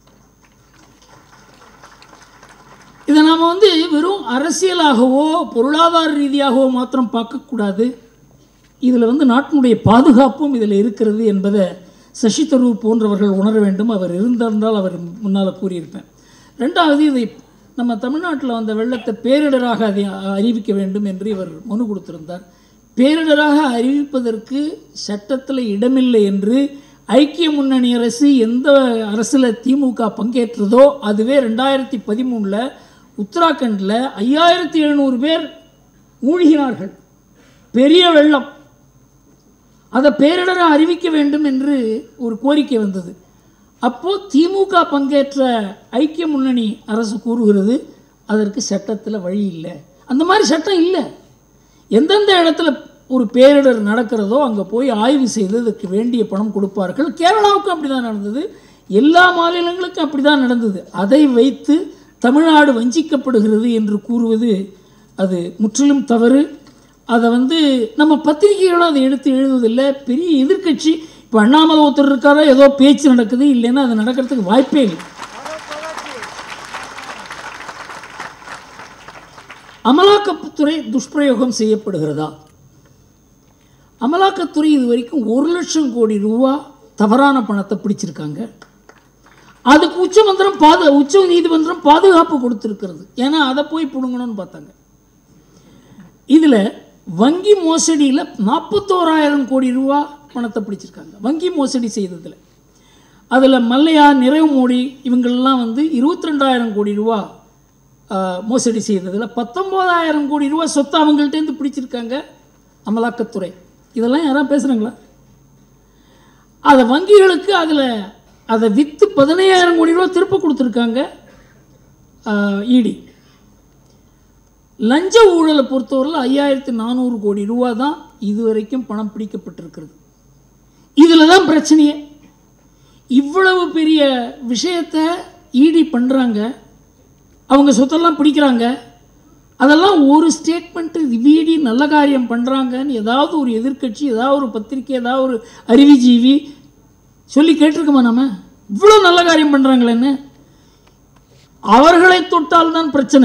இதை நாம் வந்து வெறும் அரசியலாகவோ பொருளாதார ரீதியாகவோ மாத்திரம் பார்க்கக்கூடாது இதில் வந்து நாட்டினுடைய பாதுகாப்பும் இதில் இருக்கிறது என்பதை சசி தரூர் போன்றவர்கள் உணர வேண்டும் அவர் இருந்திருந்தால் அவர் முன்னால் கூறியிருப்பேன் ரெண்டாவது இதை நம்ம தமிழ்நாட்டில் வந்த வெள்ளத்தை பேரிடராக அதை அறிவிக்க வேண்டும் என்று இவர் மனு கொடுத்திருந்தார் பேரிடராக அறிவிப்பதற்கு சட்டத்தில் இடமில்லை என்று ஐக்கிய முன்னணி அரசு எந்த அரசில் திமுக பங்கேற்றதோ அதுவே ரெண்டாயிரத்தி பதிமூணில் உத்தராகண்டில் ஐயாயிரத்தி எழுநூறு பேர் மூழ்கினார்கள் பெரிய வெள்ளம் அதை பேரிடரை அறிவிக்க வேண்டும் என்று ஒரு கோரிக்கை வந்தது அப்போது திமுக பங்கேற்ற ஐக்கிய முன்னணி அரசு கூறுகிறது அதற்கு சட்டத்தில் வழி இல்லை அந்த மாதிரி சட்டம் இல்லை எந்தெந்த இடத்துல ஒரு பேரிடர் நடக்கிறதோ அங்கே போய் ஆய்வு செய்து அதுக்கு வேண்டிய பணம் கொடுப்பார்கள் கேரளாவுக்கும் அப்படி தான் நடந்தது எல்லா மாநிலங்களுக்கும் அப்படி தான் நடந்தது அதை வைத்து தமிழ்நாடு வஞ்சிக்கப்படுகிறது என்று கூறுவது அது முற்றிலும் தவறு அதை வந்து நம்ம பத்திரிகைகளும் அதை எடுத்து எழுதுவதில்லை பெரிய எதிர்க்கட்சி இப்போ அண்ணாமலை ஒருத்தர் இருக்காரோ ஏதோ பேச்சு நடக்குது இல்லைன்னா அது நடக்கிறதுக்கு வாய்ப்பே இல்லை அமலாக்கத்துறை துஷ்பிரயோகம் செய்யப்படுகிறதா அமலாக்கத்துறை இது வரைக்கும் ஒரு லட்சம் கோடி ரூபா தவறான பணத்தை பிடிச்சிருக்காங்க அதுக்கு உச்சமந்திரம் பாது உச்ச நீதிமன்றம் பாதுகாப்பு கொடுத்துருக்கிறது ஏன்னா அதை போய் பிடுங்கணும்னு பார்த்தாங்க இதில் வங்கி மோசடியில் நாற்பத்தோராயிரம் கோடி ரூபா பணத்தை பிடிச்சிருக்காங்க வங்கி மோசடி செய்ததில் அதில் மல்லையா நிறைவு மோடி இவங்களெல்லாம் வந்து இருபத்தி ரெண்டாயிரம் கோடி ரூபா ஆ, மோசடி செய்ததில் பத்தொம்போதாயிரம் கோடி ரூபா சொத்தை அவங்கள்ட்டேருந்து பிடிச்சிருக்காங்க அமலாக்கத்துறை இதெல்லாம் யாராவது பேசுகிறாங்களா அதை வங்கிகளுக்கு அதில் அதை விற்று பதினையாயிரம் கோடி ரூபா திருப்ப கொடுத்துருக்காங்க இடி லஞ்ச ஊழலை பொறுத்தவரையில் ஐயாயிரத்து நானூறு கோடி ரூபா தான் இதுவரைக்கும் பணம் பிடிக்கப்பட்டிருக்கிறது இதில் தான் பிரச்சனையே இவ்வளவு பெரிய விஷயத்தை இடி பண்ணுறாங்க அவங்க சொத்தெல்லாம் பிடிக்கிறாங்க அதெல்லாம் ஒரு ஸ்டேட்மெண்ட்டு வீடி நல்ல காரியம் பண்ணுறாங்கன்னு ஏதாவது ஒரு எதிர்க்கட்சி ஏதாவது ஒரு பத்திரிக்கை ஏதாவது ஒரு அறிவுஜீவி சொல்லி கேட்டிருக்கோமா நம்ம இவ்வளோ நல்ல காரியம் பண்ணுறாங்களேன்னு அவர்களை தொட்டால் தான் பிரச்சனை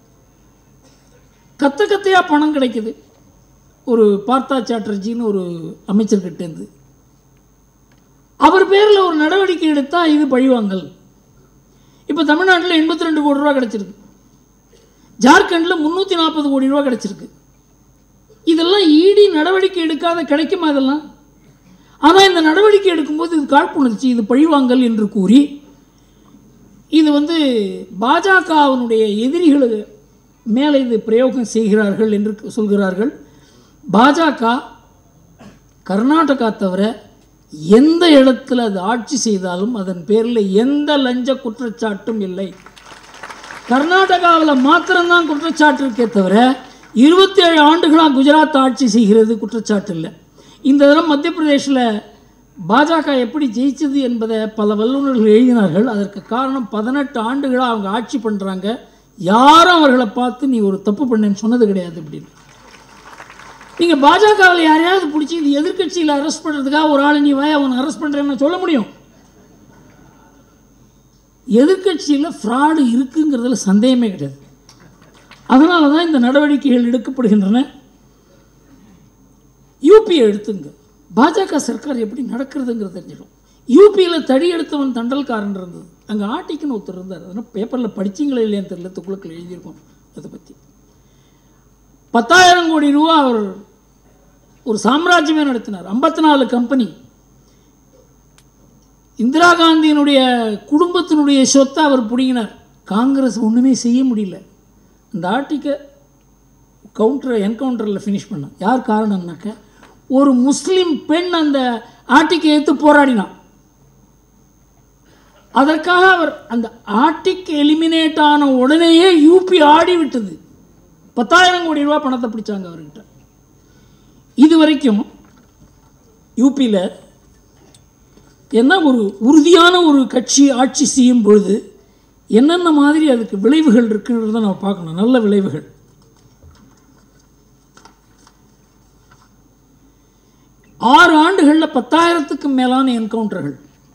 கத்த கத்தையாக பணம் கிடைக்குது ஒரு பார்த்தா சாட்டர்ஜின்னு ஒரு அமைச்சர்கிட்டேருந்து அவர் பேரில் ஒரு நடவடிக்கை எடுத்தால் இது பழிவாங்கல் இப்போ தமிழ்நாட்டில் எண்பத்தி ரெண்டு கோடி ரூபா கிடச்சிருக்கு ஜார்க்கண்டில் முந்நூற்றி நாற்பது கோடி ரூபா கிடச்சிருக்கு இதெல்லாம் ஈடி நடவடிக்கை எடுக்காத கிடைக்குமா இதெல்லாம் ஆனால் இந்த நடவடிக்கை எடுக்கும்போது இது காழ்ப்புணர்ச்சி இது பழிவாங்கல் என்று கூறி இது வந்து பாஜகவினுடைய எதிரிகளுக்கு மேலே இது பிரயோகம் செய்கிறார்கள் என்று சொல்கிறார்கள் பாஜக கர்நாடகா தவிர எந்த இடத்துல அது ஆட்சி செய்தாலும் அதன் பேரில் எந்த லஞ்ச குற்றச்சாட்டும் இல்லை கர்நாடகாவில் மாத்திரம்தான் குற்றச்சாட்டு இருக்கே தவிர இருபத்தி ஏழு ஆண்டுகளாக குஜராத் ஆட்சி செய்கிறது குற்றச்சாட்டு இல்லை இந்த தரம் மத்திய பிரதேசில் பாஜக எப்படி ஜெயிச்சது என்பதை பல வல்லுநர்கள் எழுதினார்கள் அதற்கு காரணம் பதினெட்டு ஆண்டுகளாக அவங்க ஆட்சி பண்ணுறாங்க யாரும் அவர்களை பார்த்து நீ ஒரு தப்பு பண்ணேன்னு சொன்னது கிடையாது அப்படின்னு நீங்கள் பாஜகவில் யாரையாவது பிடிச்சி இந்த எதிர்க்கட்சியில் அரெஸ்ட் பண்ணுறதுக்காக ஒரு ஆளை நீ வாய் அவனை அரெஸ்ட் பண்ணுறேன்னு சொல்ல முடியும் எதிர்க்கட்சியில் ஃப்ராடு இருக்குங்கிறதுல சந்தேகமே கிடையாது அதனால தான் இந்த நடவடிக்கைகள் எடுக்கப்படுகின்றன யூபியை எடுத்துங்க பாஜக சர்க்கார் எப்படி நடக்கிறதுங்கிறது தெரிஞ்சிடும் யூபியில் தடி எடுத்தவன் தண்டல்காரன் இருந்தது அங்கே ஆட்டிக்குன்னு ஒருத்தர் இருந்தார் அதனால் பேப்பரில் படிச்சிங்களே இல்லையான்னு தெரியல துக்குளுக்கில் எழுதியிருக்கோம் அதை பற்றி பத்தாயிரம் கோடி ரூபா அவர் ஒரு சாம்ராஜ்யமே நடத்தினார் ஐம்பத்தி நாலு கம்பெனி இந்திரா காந்தியினுடைய குடும்பத்தினுடைய சொத்தை அவர் பிடிங்கினார் காங்கிரஸ் ஒன்றுமே செய்ய முடியல அந்த ஆர்டிக்கை கவுண்டரை என்கவுண்டரில் ஃபினிஷ் பண்ணான் யார் காரணம்னாக்க ஒரு முஸ்லீம் பெண் அந்த ஆர்டிக்கை எடுத்து போராடினான் அதற்காக அவர் அந்த ஆர்டிக் எலிமினேட் ஆன உடனேயே யூபி ஆடி விட்டது பத்தாயிரம் கோடி ரூபா பணத்தை பிடிச்சாங்க அவர்கிட்ட இது வரைக்கும் யூபியில் என்ன ஒரு உறுதியான ஒரு கட்சி ஆட்சி செய்யும் பொழுது என்னென்ன மாதிரி அதுக்கு விளைவுகள் இருக்குன்றதை நம்ம பார்க்கணும் நல்ல விளைவுகள் ஆறு ஆண்டுகளில் பத்தாயிரத்துக்கும் மேலான என்கவுண்டர்கள்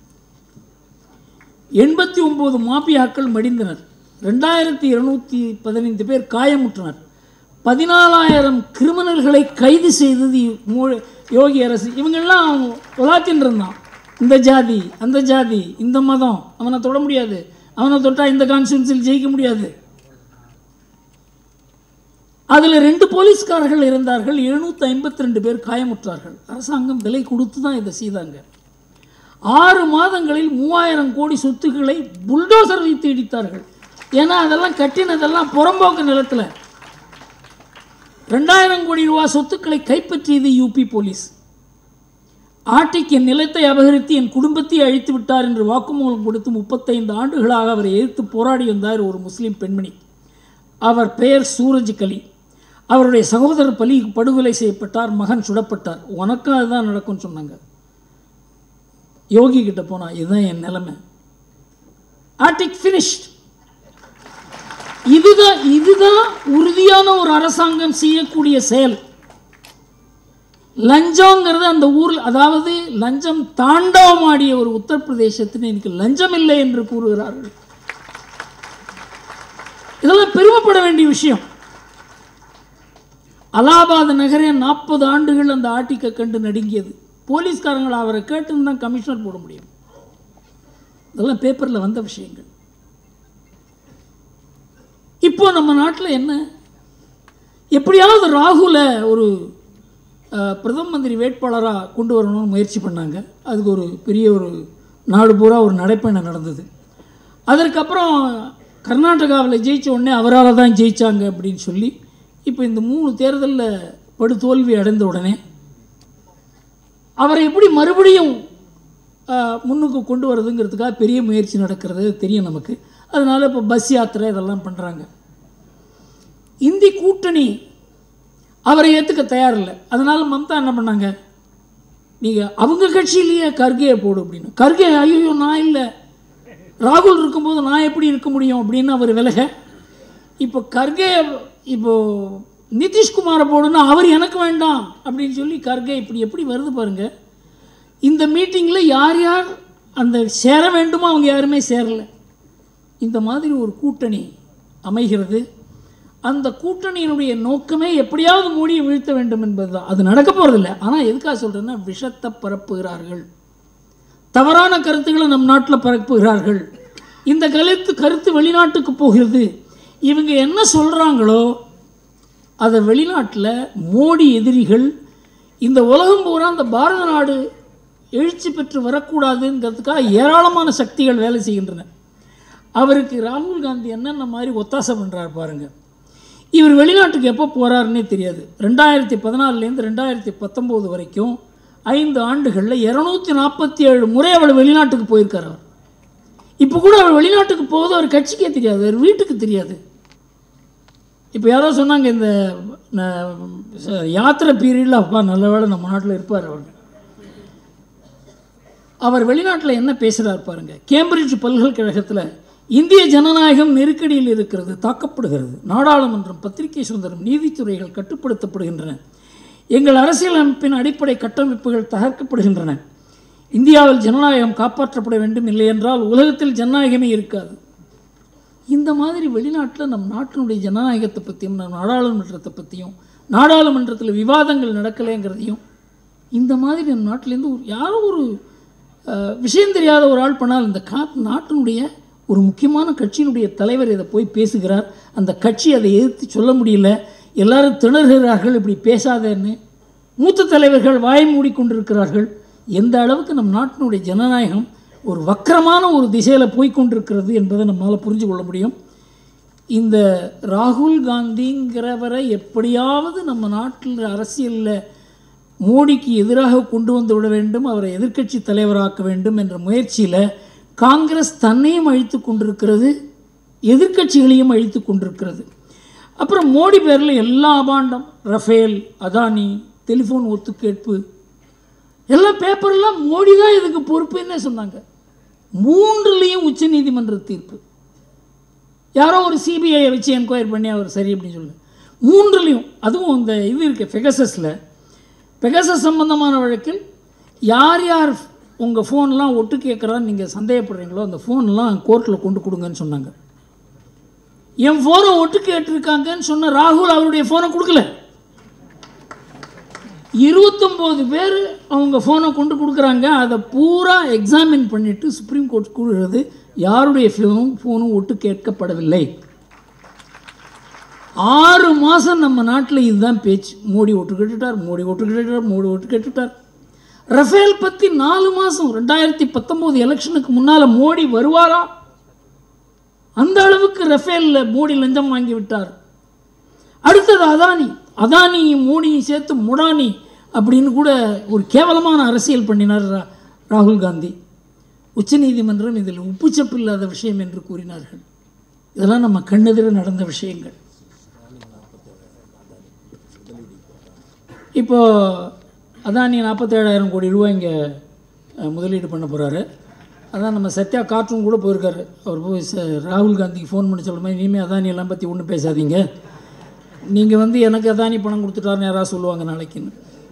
எண்பத்தி ஒம்பது மாபியாக்கள் மடிந்தனர் ரெண்டாயிரத்தி இருநூத்தி பதினைந்து பேர் காயமுற்றனர் பதினாலாயிரம் கிரிமினல்களை கைது செய்தது மூ- யோகி அரசு இவங்கெல்லாம் உலாத்தின்னு இருந்தான் இந்த ஜாதி அந்த ஜாதி இந்த மதம் அவனை தொட முடியாது அவனை தொட்டா இந்த கான்ஸ்டியூன்சியில் ஜெயிக்க முடியாது அதில் ரெண்டு போலீஸ்காரர்கள் இருந்தார்கள் எழுநூற்றி ஐம்பத்தி ரெண்டு பேர் காயமுற்றார்கள் அரசாங்கம் விலை கொடுத்து தான் இதை செய்தாங்க ஆறு மாதங்களில் மூவாயிரம் கோடி சொத்துக்களை புல்டோசர் வைத்து இடித்தார்கள் ஏன்னா அதெல்லாம் கட்டினதெல்லாம் புறம்போக்கு நிலத்தில் ரெண்டாயிரம் கோடி ரூபா சொத்துக்களை கைப்பற்றியது யூபி போலீஸ் ஆட்டிக் என் நிலத்தை அபகரித்து என் குடும்பத்தை அழித்து விட்டார் என்று வாக்குமூலம் கொடுத்து முப்பத்தைந்து ஆண்டுகளாக அவரை எதிர்த்து போராடி வந்தார் ஒரு முஸ்லீம் பெண்மணி அவர் பெயர் சூரஜ் கலி அவருடைய சகோதரர் பலி படுகொலை செய்யப்பட்டார் மகன் சுடப்பட்டார் உனக்கும் அதுதான் நடக்கும்னு சொன்னாங்க யோகி கிட்ட போனா இதுதான் என் நிலைமை ஆர்டிக் ஃபினிஷ்ட் இதுதான் இதுதான் உறுதியான ஒரு அரசாங்கம் செய்யக்கூடிய செயல் லஞ்சங்கிறது அந்த ஊரில் அதாவது லஞ்சம் தாண்டவமாடிய ஒரு உத்தரப்பிரதேசத்தில் இன்னைக்கு லஞ்சம் இல்லை என்று கூறுகிறார்கள் இதெல்லாம் பெருமைப்பட வேண்டிய விஷயம் அலாபாத் நகரே நாற்பது ஆண்டுகள் அந்த ஆட்டிக்கை கண்டு நடுங்கியது போலீஸ்காரங்களை அவரை கேட்டுன்னு தான் கமிஷனர் போட முடியும் இதெல்லாம் பேப்பரில் வந்த விஷயங்கள் இப்போ நம்ம நாட்டில் என்ன எப்படியாவது ராகுல ஒரு அஹ், பிரதம மந்திரி வேட்பாளராக கொண்டு வரணும்னு முயற்சி பண்ணாங்க அதுக்கு ஒரு பெரிய ஒரு நாடு பூரா ஒரு நடைப்பயணம் நடந்தது அதற்கப்புறம் கர்நாடகாவில் ஜெயிச்ச உடனே அவரால் தான் ஜெயிச்சாங்க அப்படின்னு சொல்லி இப்போ இந்த மூணு தேர்தலில் படுதோல்வி அடைந்த உடனே அவரை எப்படி மறுபடியும் ஆஹ், முன்னுக்கு கொண்டு வரதுங்கிறதுக்காக பெரிய முயற்சி நடக்கிறது தெரியும் நமக்கு அதனால் இப்போ பஸ் யாத்திரை இதெல்லாம் பண்ணுறாங்க இந்தி கூட்டணி அவரை ஏற்றுக்க தயாரில்லை அதனால் மம்தா என்ன பண்ணாங்க நீங்கள் அவங்க கட்சியிலேயே கர்கேயை போடு அப்படின்னு கர்கே ஐயோ நான் இல்லை ராகுல் இருக்கும்போது நான் எப்படி இருக்க முடியும் அப்படின்னு அவர் விலக இப்போ கர்கே இப்போ நிதிஷ்குமாரை போடுன்னா அவர் எனக்கு வேண்டாம் அப்படின்னு சொல்லி கர்கே இப்படி எப்படி வருது பாருங்க இந்த மீட்டிங்கில் யார் யார் அந்த சேர வேண்டுமோ அவங்க யாருமே சேரல இந்த மாதிரி ஒரு கூட்டணி அமைகிறது அந்த கூட்டணியினுடைய நோக்கமே எப்படியாவது மோடியை வீழ்த்த வேண்டும் என்பதுதான் அது நடக்க போகிறதில்ல ஆனால் எதுக்காக சொல்கிறேன்னா விஷத்தை பரப்புகிறார்கள் தவறான கருத்துக்களை நம் நாட்டில் பரப்புகிறார்கள் இந்த கருத்து கருத்து வெளிநாட்டுக்கு போகிறது இவங்க என்ன சொல்கிறாங்களோ அதை வெளிநாட்டில் மோடி எதிரிகள் இந்த உலகம் பூரா அந்த பாரத நாடு எழுச்சி பெற்று வரக்கூடாதுங்கிறதுக்காக ஏராளமான சக்திகள் வேலை செய்கின்றன அவருக்கு ராகுல் காந்தி என்னென்ன மாதிரி ஒத்தாசை பண்ணுறாரு பாருங்க இவர் வெளிநாட்டுக்கு எப்போ போகிறாருன்னே தெரியாது ரெண்டாயிரத்தி பதினாலுலேருந்து ரெண்டாயிரத்தி பத்தொம்போது வரைக்கும் ஐந்து ஆண்டுகளில் இரநூத்தி நாற்பத்தி ஏழு முறை அவர் வெளிநாட்டுக்கு போயிருக்கார் அவர் இப்போ கூட அவர் வெளிநாட்டுக்கு போகுது அவர் கட்சிக்கே தெரியாது அவர் வீட்டுக்கு தெரியாது இப்போ யாரோ சொன்னாங்க இந்த ந- ச- யாத்திரை பீரியடில் அப்பா நல்ல வேளை நம்ம நாட்டில் இருப்பார் அவர் அவர் வெளிநாட்டில் என்ன பேசுகிறார் பாருங்க கேம்பிரிட்ஜ் பல்கலைக்கழகத்தில் இந்திய ஜனநாயகம் நெருக்கடியில் இருக்கிறது தாக்கப்படுகிறது நாடாளுமன்றம் பத்திரிகை சுதந்திரம் நீதித்துறைகள் கட்டுப்படுத்தப்படுகின்றன எங்கள் அரசியலமைப்பின் அடிப்படை கட்டமைப்புகள் தகர்க்கப்படுகின்றன இந்தியாவில் ஜனநாயகம் காப்பாற்றப்பட வேண்டும் இல்லையென்றால் உலகத்தில் ஜனநாயகமே இருக்காது இந்த மாதிரி வெளிநாட்டில் நம் நாட்டினுடைய ஜனநாயகத்தை பற்றியும் நம் நாடாளுமன்றத்தை பற்றியும் நாடாளுமன்றத்தில் விவாதங்கள் நடக்கலைங்கிறதையும் இந்த மாதிரி நம் நாட்டிலேருந்து ஒரு யாரோ ஒரு அஹ், விஷயம் தெரியாத ஒரு ஆள் பண்ணால் இந்த கா நாட்டினுடைய ஒரு முக்கியமான கட்சியினுடைய தலைவர் இதை போய் பேசுகிறார் அந்த கட்சி அதை எதிர்த்து சொல்ல முடியல எல்லாரும் திணறுகிறார்கள் இப்படி பேசாதேன்னு மூத்த தலைவர்கள் வாய் மூடிக்கொண்டிருக்கிறார்கள் எந்த அளவுக்கு நம் நாட்டினுடைய ஜனநாயகம் ஒரு வக்கரமான ஒரு திசையில் போய் கொண்டிருக்கிறது என்பதை நம்மால் புரிஞ்சு கொள்ள முடியும் இந்த ராகுல் காந்திங்கிறவரை எப்படியாவது நம்ம நாட்டில் அரசியலில் மோடிக்கு எதிராக கொண்டு வந்து விட வேண்டும் அவரை எதிர்க்கட்சி தலைவராக்க வேண்டும் என்ற முயற்சியில் காங்கிரஸ் தன்னையும் அழித்து கொண்டிருக்கிறது எதிர்க்கட்சிகளையும் அழித்து கொண்டிருக்கிறது அப்புறம் மோடி பேரில் எல்லா அபாண்டம் ரஃபேல் அதானி டெலிஃபோன் ஒத்துக்கேட்பு எல்லா பேப்பர்லாம் மோடி தான் இதுக்கு பொறுப்புன்னே சொன்னாங்க மூன்றுலேயும் உச்சநீதிமன்ற தீர்ப்பு யாரோ ஒரு சிபிஐயை வச்சு என்கொயரி பண்ணி அவர் சரி அப்படின்னு சொல்லு மூன்றுலேயும் அதுவும் இந்த இது இருக்குது பெகசஸில் பெகசஸ் சம்பந்தமான வழக்கில் யார் யார் உங்கள் ஃபோன்லாம் ஒட்டு கேட்குறான்னு நீங்கள் சந்தேகப்படுறீங்களோ அந்த ஃபோன்லாம் கோர்ட்டில் கொண்டு கொடுங்கன்னு சொன்னாங்க என் ஃபோனை ஒட்டு கேட்டிருக்காங்கன்னு சொன்ன ராகுல் அவருடைய ஃபோனை கொடுக்கல இருபத்தொம்போது பேர் அவங்க ஃபோனை கொண்டு கொடுக்குறாங்க அதை பூரா எக்ஸாமின் பண்ணிட்டு சுப்ரீம் கோர்ட் கூறுகிறது யாருடைய ஃபோனும் ஃபோனும் ஒட்டு கேட்கப்படவில்லை ஆறு மாதம் நம்ம நாட்டில் இதுதான் பேச்சு மோடி ஒட்டு கேட்டுட்டார் மோடி ஒட்டு கேட்டுட்டார் மோடி ஒட்டு கேட்டுட்டார் ரஃபேல் பற்றி நாலு மாதம் ரெண்டாயிரத்தி பத்தொம்போது எலெக்ஷனுக்கு முன்னால் மோடி வருவாரா அந்த அளவுக்கு ரஃபேலில் மோடி லஞ்சம் வாங்கி விட்டார் அடுத்தது அதானி அதானியும் மோடியும் சேர்த்து முடானி அப்படின்னு கூட ஒரு கேவலமான அரசியல் பண்ணினார் ரா- ராகுல் காந்தி உச்சநீதிமன்றம் இதில் உப்புச்சப்பு இல்லாத விஷயம் என்று கூறினார்கள் இதெல்லாம் நம்ம கண்ணெதிர நடந்த விஷயங்கள் இப்போ அதானி நாற்பத்தேழாயிரம் கோடி ரூபாய் இங்கே அஹ், முதலீடு பண்ண போகிறாரு அதான் நம்ம சத்யா காற்றும் கூட போயிருக்காரு அவர் போய் ச- ராகுல் காந்திக்கு ஃபோன் பண்ணி சொல்லுமே இனிமேல் அதானி எல்லாம் பற்றி ஒன்றும் பேசாதீங்க நீங்கள் வந்து எனக்கு அதானி பணம் கொடுத்துட்டாருன்னு யாராவது சொல்லுவாங்க நாளைக்குன்னு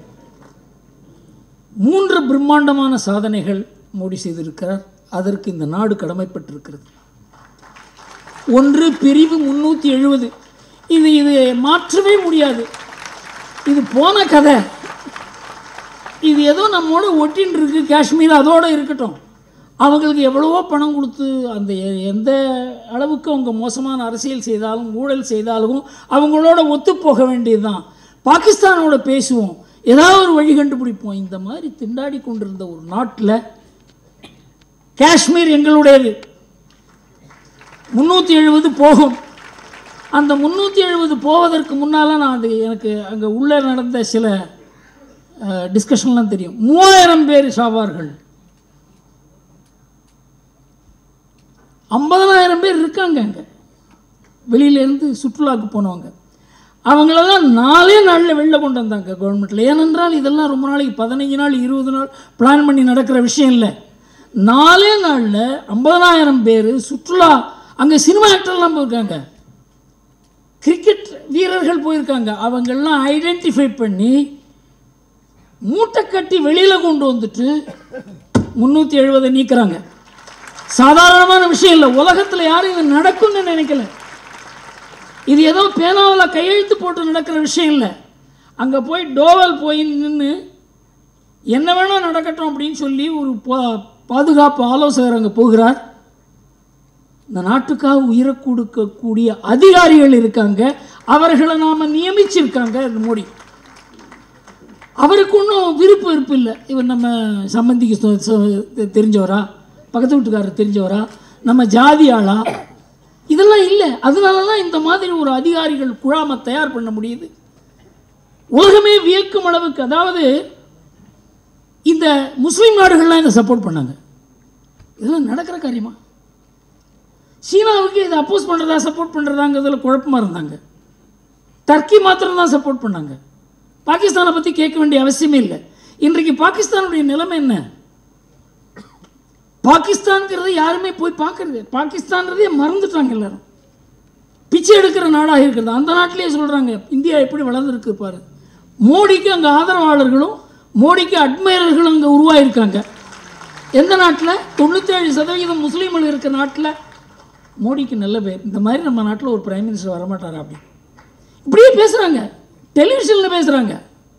மூன்று பிரம்மாண்டமான சாதனைகள் மோடி செய்திருக்கிறார் அதற்கு இந்த நாடு கடமைப்பட்டிருக்கிறது ஒன்று பிரிவு முந்நூற்றி எழுபது இது இது மாற்றவே முடியாது இது போன கதை இது ஏதோ நம்மோட ஒட்டின்னு இருக்கு காஷ்மீர் அதோட இருக்கட்டும் அவங்களுக்கு எவ்வளவோ பணம் கொடுத்து அந்த எ- எந்த அளவுக்கு அவங்க மோசமான அரசியல் செய்தாலும் ஊழல் செய்தாலும் அவங்களோட ஒத்து போக வேண்டியதுதான் பாகிஸ்தானோட பேசுவோம் ஏதாவது ஒரு வழி கண்டுபிடிப்போம் இந்த மாதிரி திண்டாடி கொண்டிருந்த ஒரு நாட்டில் காஷ்மீர் எங்களுடையது முந்நூற்றி எழுபது போகும் அந்த முந்நூற்றி எழுபது போவதற்கு முன்னால் நான் அது எனக்கு அங்கே உள்ளே நடந்த சில டிஸ்கஷன்லாம் தெரியும் மூவாயிரம் பேர் சாவார்கள் ஐம்பதனாயிரம் பேர் இருக்காங்க அங்கே வெளியிலேருந்து சுற்றுலாவுக்கு போனவங்க அவங்களெல்லாம் நாலே நாளில் வெளில கொண்டு வந்தாங்க கவர்மெண்ட்டில் ஏனென்றால் இதெல்லாம் ரொம்ப நாளைக்கு பதினஞ்சு நாள் இருபது நாள் பிளான் பண்ணி நடக்கிற விஷயம் இல்லை நாலே நாளில் ஐம்பதனாயிரம் பேர் சுற்றுலா அங்கே சினிமா ஆக்டர்லாம் போயிருக்காங்க கிரிக்கெட் வீரர்கள் போயிருக்காங்க அவங்கெல்லாம் ஐடென்டிஃபை பண்ணி மூட்டை கட்டி வெளியில் கொண்டு வந்துட்டு முந்நூற்றி எழுபதை நீக்குறாங்க சாதாரணமான விஷயம் இல்லை உலகத்தில் யாரும் இது நடக்கும்னு நினைக்கல இது ஏதோ பேனாவில் கையெழுத்து போட்டு நடக்கிற விஷயம் இல்லை அங்கே போய் டோவல் போய் நின்று என்ன வேணால் நடக்கட்டும் அப்படின்னு சொல்லி ஒரு பா- பாதுகாப்பு ஆலோசகர் அங்கே போகிறார் இந்த நாட்டுக்காக உயிரை கொடுக்கக்கூடிய அதிகாரிகள் இருக்காங்க அவர்களை நாம் நியமிச்சிருக்காங்க இந்த மோடி அவருக்கு ஒன்றும் விருப்பம் விருப்பம் இல்லை இவர் நம்ம சம்பந்திக்கு சொ- சொ- தெரிஞ்சவரா பக்கத்து வீட்டுக்காரர் தெரிஞ்சவரா நம்ம ஜாதி ஆளா இதெல்லாம் இல்லை அதனால தான் இந்த மாதிரி ஒரு அதிகாரிகள் குழாமை தயார் பண்ண முடியுது உலகமே வியக்கும் அளவுக்கு அதாவது இந்த முஸ்லீம் நாடுகள்லாம் இதை சப்போர்ட் பண்ணாங்க இதெல்லாம் நடக்கிற காரியமா சீனாவுக்கு இதை அப்போஸ் பண்ணுறதா சப்போர்ட் பண்ணுறதாங்கிறதுல குழப்பமாக இருந்தாங்க டர்க்கி மாத்திரம் தான் சப்போர்ட் பண்ணாங்க பாகிஸ்தானை பற்றி கேட்க வேண்டிய அவசியமே இல்லை இன்றைக்கு பாகிஸ்தானுடைய நிலைமை என்ன பாகிஸ்தான்ங்கிறத யாருமே போய் பார்க்கறது பாகிஸ்தான்றதே மறந்துட்டாங்க எல்லாரும் பிச்சை எடுக்கிற நாடாக இருக்கிறது அந்த நாட்டிலேயே சொல்கிறாங்க இந்தியா எப்படி வளர்ந்துருக்கு பாரு மோடிக்கு அங்கே ஆதரவாளர்களும் மோடிக்கு அட்மையர்களும் அங்கே உருவாயிருக்காங்க எந்த நாட்டில் தொண்ணூற்றேழு சதவீதம் முஸ்லீம்கள் இருக்க நாட்டில் மோடிக்கு நல்ல பேர் இந்த மாதிரி நம்ம நாட்டில் ஒரு பிரைம் மினிஸ்டர் வரமாட்டாரா அப்படி இப்படியே பேசுகிறாங்க டெலிவிஷனில் பேசுகிறாங்க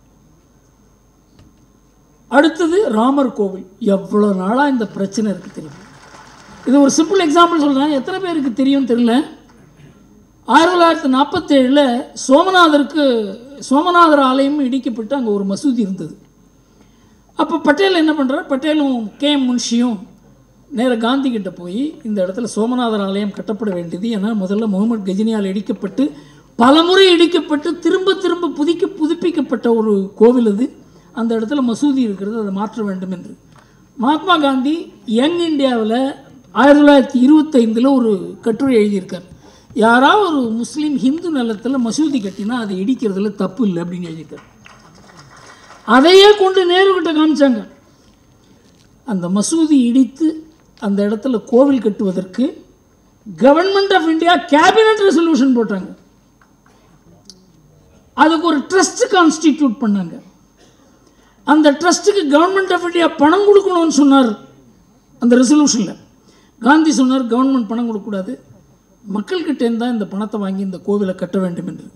அடுத்தது ராமர் கோவில் எவ்வளோ நாளாக இந்த பிரச்சனை இருக்குது தெரியும் இது ஒரு சிம்பிள் எக்ஸாம்பிள் சொல்கிறேன் எத்தனை பேருக்கு தெரியும் தெரியல ஆயிரத்தி தொள்ளாயிரத்தி நாற்பத்தேழில் சோமநாதருக்கு சோமநாதர் ஆலயம் இடிக்கப்பட்டு அங்கே ஒரு மசூதி இருந்தது அப்போ பட்டேல் என்ன பண்ணுறார் பட்டேலும் கே எம் முன்ஷியும் நேர காந்தி கிட்ட போய் இந்த இடத்துல சோமநாதர் ஆலயம் கட்டப்பட வேண்டியது ஏன்னா முதல்ல முகமது கஜினியால் இடிக்கப்பட்டு பலமுறை இடிக்கப்பட்டு திரும்ப திரும்ப புதுக்கி புதுப்பிக்கப்பட்ட ஒரு கோவில் அது அந்த இடத்துல மசூதி இருக்கிறது அதை மாற்ற வேண்டும் என்று மகாத்மா காந்தி யங் இந்தியாவில் ஆயிரத்தி தொள்ளாயிரத்தி இருபத்தைந்தில் ஒரு கட்டுரை எழுதியிருக்கார் யாராவது ஒரு முஸ்லீம் ஹிந்து நிலத்தில் மசூதி கட்டினா அதை இடிக்கிறதுல தப்பு இல்லை அப்படின்னு எழுதியிருக்கார் அதையே கொண்டு நேருகிட்ட காமிச்சாங்க அந்த மசூதி இடித்து அந்த இடத்துல கோவில் கட்டுவதற்கு government of India cabinet resolution போட்டாங்க அதுக்கு ஒரு ட்ரஸ்ட் கான்ஸ்டிடியூட் பண்ணாங்க அந்த ட்ரஸ்ட்டுக்கு கவர்மெண்ட் ஆஃப் இந்தியா பணம் கொடுக்கணும்னு சொன்னார் அந்த ரெசல்யூஷனில் காந்தி சொன்னார் கவர்மெண்ட் பணம் கொடுக்கக்கூடாது மக்கள்கிட்டேருந்து தான் இந்த பணத்தை வாங்கி இந்த கோவிலை கட்ட வேண்டும் என்று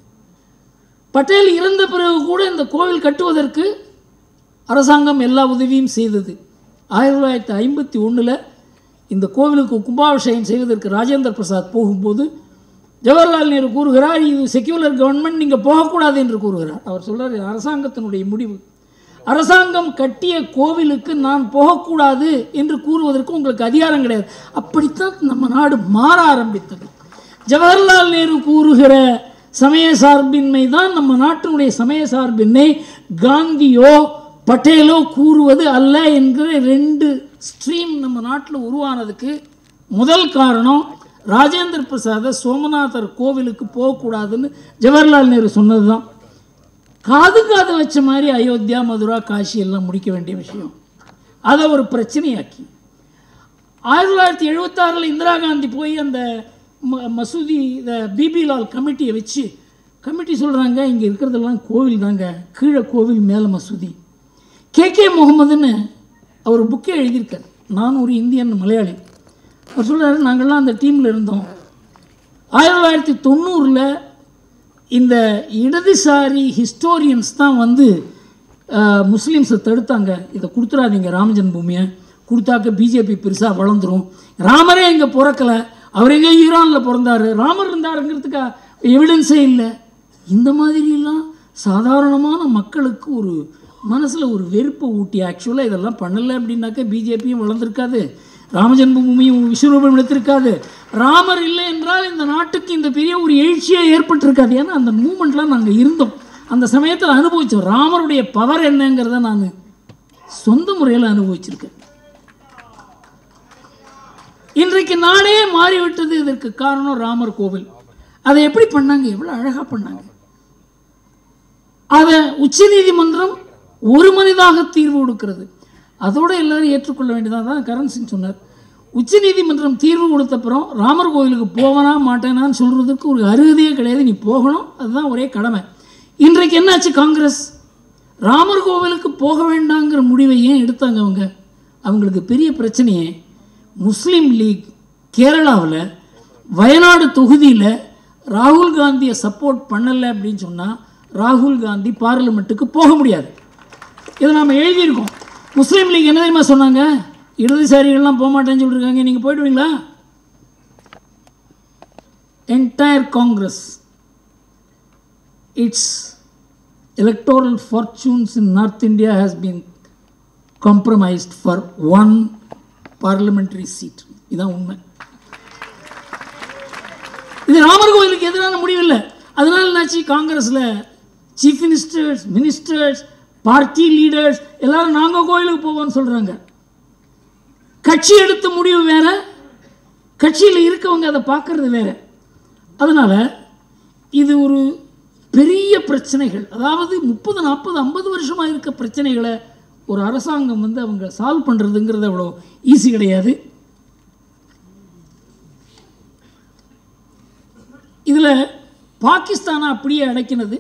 பட்டேல் இறந்த பிறகு கூட இந்த கோவில் கட்டுவதற்கு அரசாங்கம் எல்லா உதவியும் செய்தது ஆயிரத்தி தொள்ளாயிரத்தி ஐம்பத்தி ஒன்றில் இந்த கோவிலுக்கு கும்பாபிஷேகம் செய்வதற்கு ராஜேந்திர பிரசாத் போகும்போது ஜவஹர்லால் நேரு கூறுகிறார் இது செக்யூலர் கவர்மெண்ட் நீங்கள் போகக்கூடாது என்று கூறுகிறார் அவர் சொல்றார் இது அரசாங்கத்தினுடைய முடிவு அரசாங்கம் கட்டிய கோவிலுக்கு நான் போகக்கூடாது என்று கூறுவதற்கு உங்களுக்கு அதிகாரம் கிடையாது அப்படித்தான் நம்ம நாடு மாற ஆரம்பித்தது ஜவஹர்லால் நேரு கூறுகிற சமய சார்பின்மை தான் நம்ம நாட்டினுடைய சமய சார்பின்மை காந்தியோ பட்டேலோ கூறுவது அல்ல என்கிற ரெண்டு ஸ்ட்ரீம் நம்ம நாட்டில் உருவானதுக்கு முதல் காரணம் ராஜேந்திர பிரசாத சோமநாதர் கோவிலுக்கு போகக்கூடாதுன்னு ஜவஹர்லால் நேரு சொன்னது தான் காது காது வச்ச மாதிரி அயோத்தியா மதுரா காஷி எல்லாம் முடிக்க வேண்டிய விஷயம் அதை ஒரு பிரச்சனையாக்கி ஆயிரத்தி தொள்ளாயிரத்தி எழுபத்தாறில் இந்திரா காந்தி போய் அந்த ம மசூதி இந்த பிபிலால் கமிட்டியை வச்சு கமிட்டி சொல்கிறாங்க இங்கே இருக்கிறதெல்லாம் கோவில் தாங்க கீழே கோவில் மேலே மசூதி கே கே முகமதுன்னு அவர் புக்கே எழுதியிருக்கார் நான் ஒரு இந்தியன் மலையாளி அவர் சொல்கிறாரு நாங்கள்லாம் அந்த டீமில் இருந்தோம் ஆயிரத்தி தொள்ளாயிரத்தி தொண்ணூறில் இந்த இடதுசாரி ஹிஸ்டோரியன்ஸ் தான் வந்து அஹ், முஸ்லிம்ஸை தடுத்தாங்க இதை கொடுத்துடாதீங்க ராம ஜென்மபூமியை கொடுத்தாக்க பிஜேபி பெருசாக வளர்ந்துரும் ராமரே இங்கே பிறக்கலை அவர் எங்கே ஈரானில் பிறந்தார் ராமர் இருந்தாருங்கிறதுக்கு எவிடன்ஸே இல்லை இந்த மாதிரிலாம் சாதாரணமான மக்களுக்கு ஒரு மனசில் ஒரு வெறுப்பை ஊட்டி ஆக்சுவலாக இதெல்லாம் பண்ணலை அப்படின்னாக்க பிஜேபியும் வளர்ந்துருக்காது ராமஜென்மபூமியும் விஸ்வரூபம் எடுத்திருக்காது ராமர் இல்லை என்றால் இந்த நாட்டுக்கு இந்த பெரிய ஒரு எழுச்சியே ஏற்பட்டிருக்காது ஏன்னா அந்த மூமெண்ட்லாம் நாங்கள் இருந்தோம் அந்த சமயத்தில் அனுபவித்தோம் ராமருடைய பவர் என்னங்கிறத நான் சொந்த முறையில் அனுபவிச்சிருக்கேன் இன்றைக்கு நாடே மாறிவிட்டது இதற்கு காரணம் ராமர் கோவில் அதை எப்படி பண்ணாங்க எவ்வளோ அழகாக பண்ணாங்க அதை உச்சநீதிமன்றம் ஒரு மனிதாக தீர்வு கொடுக்கிறது அதோட எல்லாரும் ஏற்றுக்கொள்ள வேண்டியதாக தான் கரண் சிங் சொன்னார் உச்சநீதிமன்றம் தீர்வு கொடுத்தப்புறம் ராமர் கோயிலுக்கு போவனா மாட்டேனான்னு சொல்கிறதுக்கு ஒரு அருகதையே கிடையாது நீ போகணும் அதுதான் ஒரே கடமை இன்றைக்கு என்னாச்சு காங்கிரஸ் ராமர் கோவிலுக்கு போக வேண்டாங்கிற முடிவை ஏன் எடுத்தாங்க அவங்க அவங்களுக்கு பெரிய பிரச்சனையே முஸ்லீம் லீக் கேரளாவில் வயநாடு தொகுதியில் ராகுல் காந்தியை சப்போர்ட் பண்ணலை அப்படின்னு சொன்னால் ராகுல் காந்தி பார்லிமெண்ட்டுக்கு போக முடியாது இதை நாம் எழுதியிருக்கோம் முஸ்லீம் லீக் என்ன தெரியுமா சொன்னாங்க இடதுசாரிகள்லாம் போக மாட்டேன்னு சொல்லியிருக்காங்க நீங்கள் போயிடுவீங்களா entire Congress it's electoral fortunes in North India has been compromised for one parliamentary seat. இதான் உண்மை இது ராமர் கோயிலுக்கு எதிரான முடிவில்லை அதனால என்னாச்சு காங்கிரஸில் chief ministers ministers party leaders எல்லாரும் நாங்கள் கோயிலுக்கு போவோம்னு சொல்கிறாங்க கட்சி எடுத்த முடிவு வேற கட்சியில் இருக்கவங்க அதை பார்க்கறது வேற அதனால் இது ஒரு பெரிய பிரச்சனைகள் அதாவது முப்பது நாற்பது ஐம்பது வருஷமாக இருக்க பிரச்சனைகளை ஒரு அரசாங்கம் வந்து அவங்க சால்வ் பண்ணுறதுங்கிறது அவ்வளோ ஈஸி கிடையாது இதில் பாகிஸ்தானை அப்படியே அடைக்கினது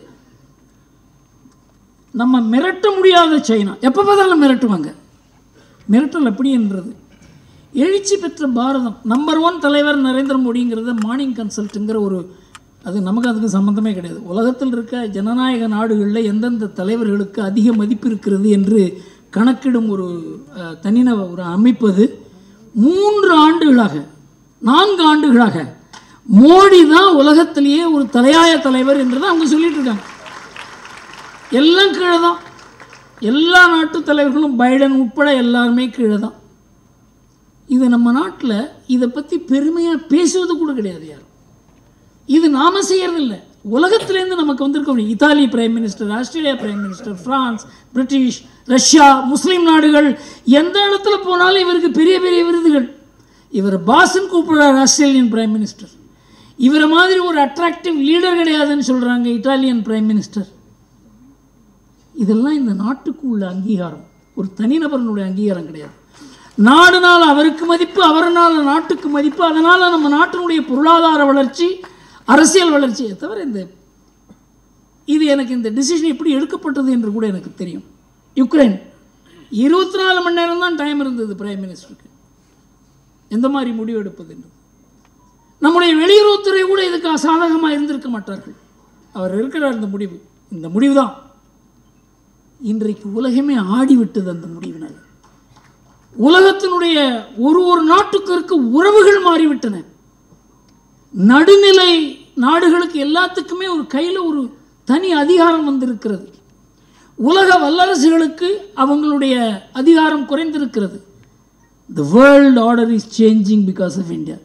நம்ம மிரட்ட முடியாத சைனா எப்போ பார்த்தாலும் மிரட்டுவாங்க மிரட்டல் அப்படின்றது எழுச்சி பெற்ற பாரதம் நம்பர் ஒன் தலைவர் நரேந்திர மோடிங்கிறத மார்னிங் கன்சல்ட்டுங்கிற ஒரு அது நமக்கு அதுக்கு சம்மந்தமே கிடையாது உலகத்தில் இருக்க ஜனநாயக நாடுகளில் எந்தெந்த தலைவர்களுக்கு அதிக மதிப்பு இருக்கிறது என்று கணக்கிடும் ஒரு அஹ், தனிநப ஒரு அமைப்பு அது மூன்று ஆண்டுகளாக நான்கு ஆண்டுகளாக மோடி தான் உலகத்திலேயே ஒரு தலையாய தலைவர் என்று தான் அவங்க சொல்லிட்டு இருக்காங்க எல்லாம் கீழே தான் எல்லா நாட்டு தலைவர்களும் பைடன் உட்பட எல்லாருமே கீழே தான் இது நம்ம நாட்டில் இதை பற்றி பெருமையாக பேசுவது கூட கிடையாது யாரும் இது நாம செய்யறதில்ல உலகத்திலேருந்து நமக்கு வந்திருக்க முடியும் Italy prime minister Australia prime minister France British Russia Muslim நாடுகள் எந்த இடத்துல போனாலும் இவருக்கு பெரிய பெரிய விருதுகள் இவர் பாசன் கூப்பிடுறார் ஆஸ்திரேலியன் பிரைம் மினிஸ்டர் இவரை மாதிரி ஒரு அட்ராக்டிவ் லீடர் கிடையாதுன்னு சொல்கிறாங்க இட்டாலியன் பிரைம் மினிஸ்டர் இதெல்லாம் இந்த நாட்டுக்கு உள்ள அங்கீகாரம் ஒரு தனிநபரனுடைய அங்கீகாரம் கிடையாது நாடுனால் அவருக்கு மதிப்பு அவரனால் நாட்டுக்கு மதிப்பு அதனால் நம்ம நாட்டினுடைய பொருளாதார வளர்ச்சி அரசியல் வளர்ச்சியை தவிர இந்த இது எனக்கு இந்த டிசிஷன் எப்படி எடுக்கப்பட்டது என்று கூட எனக்கு தெரியும் யுக்ரைன் இருபத்தி நாலு மணி நேரம் தான் டைம் இருந்தது பிரைம் மினிஸ்டருக்கு எந்த மாதிரி முடிவு எடுப்பது என்று நம்முடைய வெளியுறவுத்துறை கூட இதுக்கு சாதகமாக இருந்திருக்க மாட்டார்கள் அவர் இருக்கிறார் இந்த முடிவு இந்த முடிவு தான் இன்றைக்கு உலகமே ஆடிவிட்டது அந்த முடிவினால் உலகத்தினுடைய ஒரு ஒரு நாட்டுக்கு இருக்க உறவுகள் மாறிவிட்டன நடுநிலை நாடுகளுக்கு எல்லாத்துக்குமே ஒரு கையில் ஒரு தனி அதிகாரம் வந்திருக்கிறது உலக வல்லரசுகளுக்கு அவங்களுடைய அதிகாரம் குறைந்திருக்கிறது the world order is changing because of India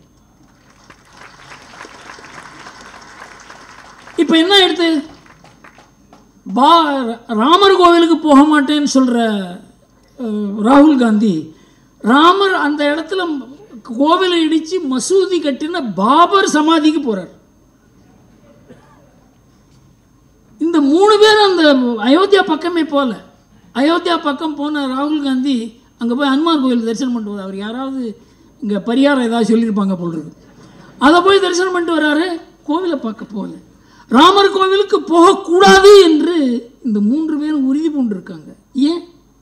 இப்போ என்ன எடுத்து பா ராமர் கோவிலுக்கு போக மாட்டேன்னு சொல்கிற ராகுல் காந்தி ராமர் அந்த இடத்துல கோவிலை இடித்து மசூதி கட்டின பாபர் சமாதிக்கு போகிறார் இந்த மூணு பேரும் அந்த அயோத்தியா பக்கமே போகல அயோத்தியா பக்கம் போன ராகுல் காந்தி அங்கே போய் ஹனுமான் கோயில் தரிசனம் பண்ணிட்டு வரார் அவர் யாராவது இங்கே பரிகாரம் ஏதாவது சொல்லியிருப்பாங்க போல் இருக்கு அதை போய் தரிசனம் பண்ணிட்டு வராரு கோவிலை பார்க்க போகல ராமர் கோவிலுக்கு போகக்கூடாது என்று இந்த மூன்று பேரும் உறுதி பூண்டிருக்காங்க ஏன்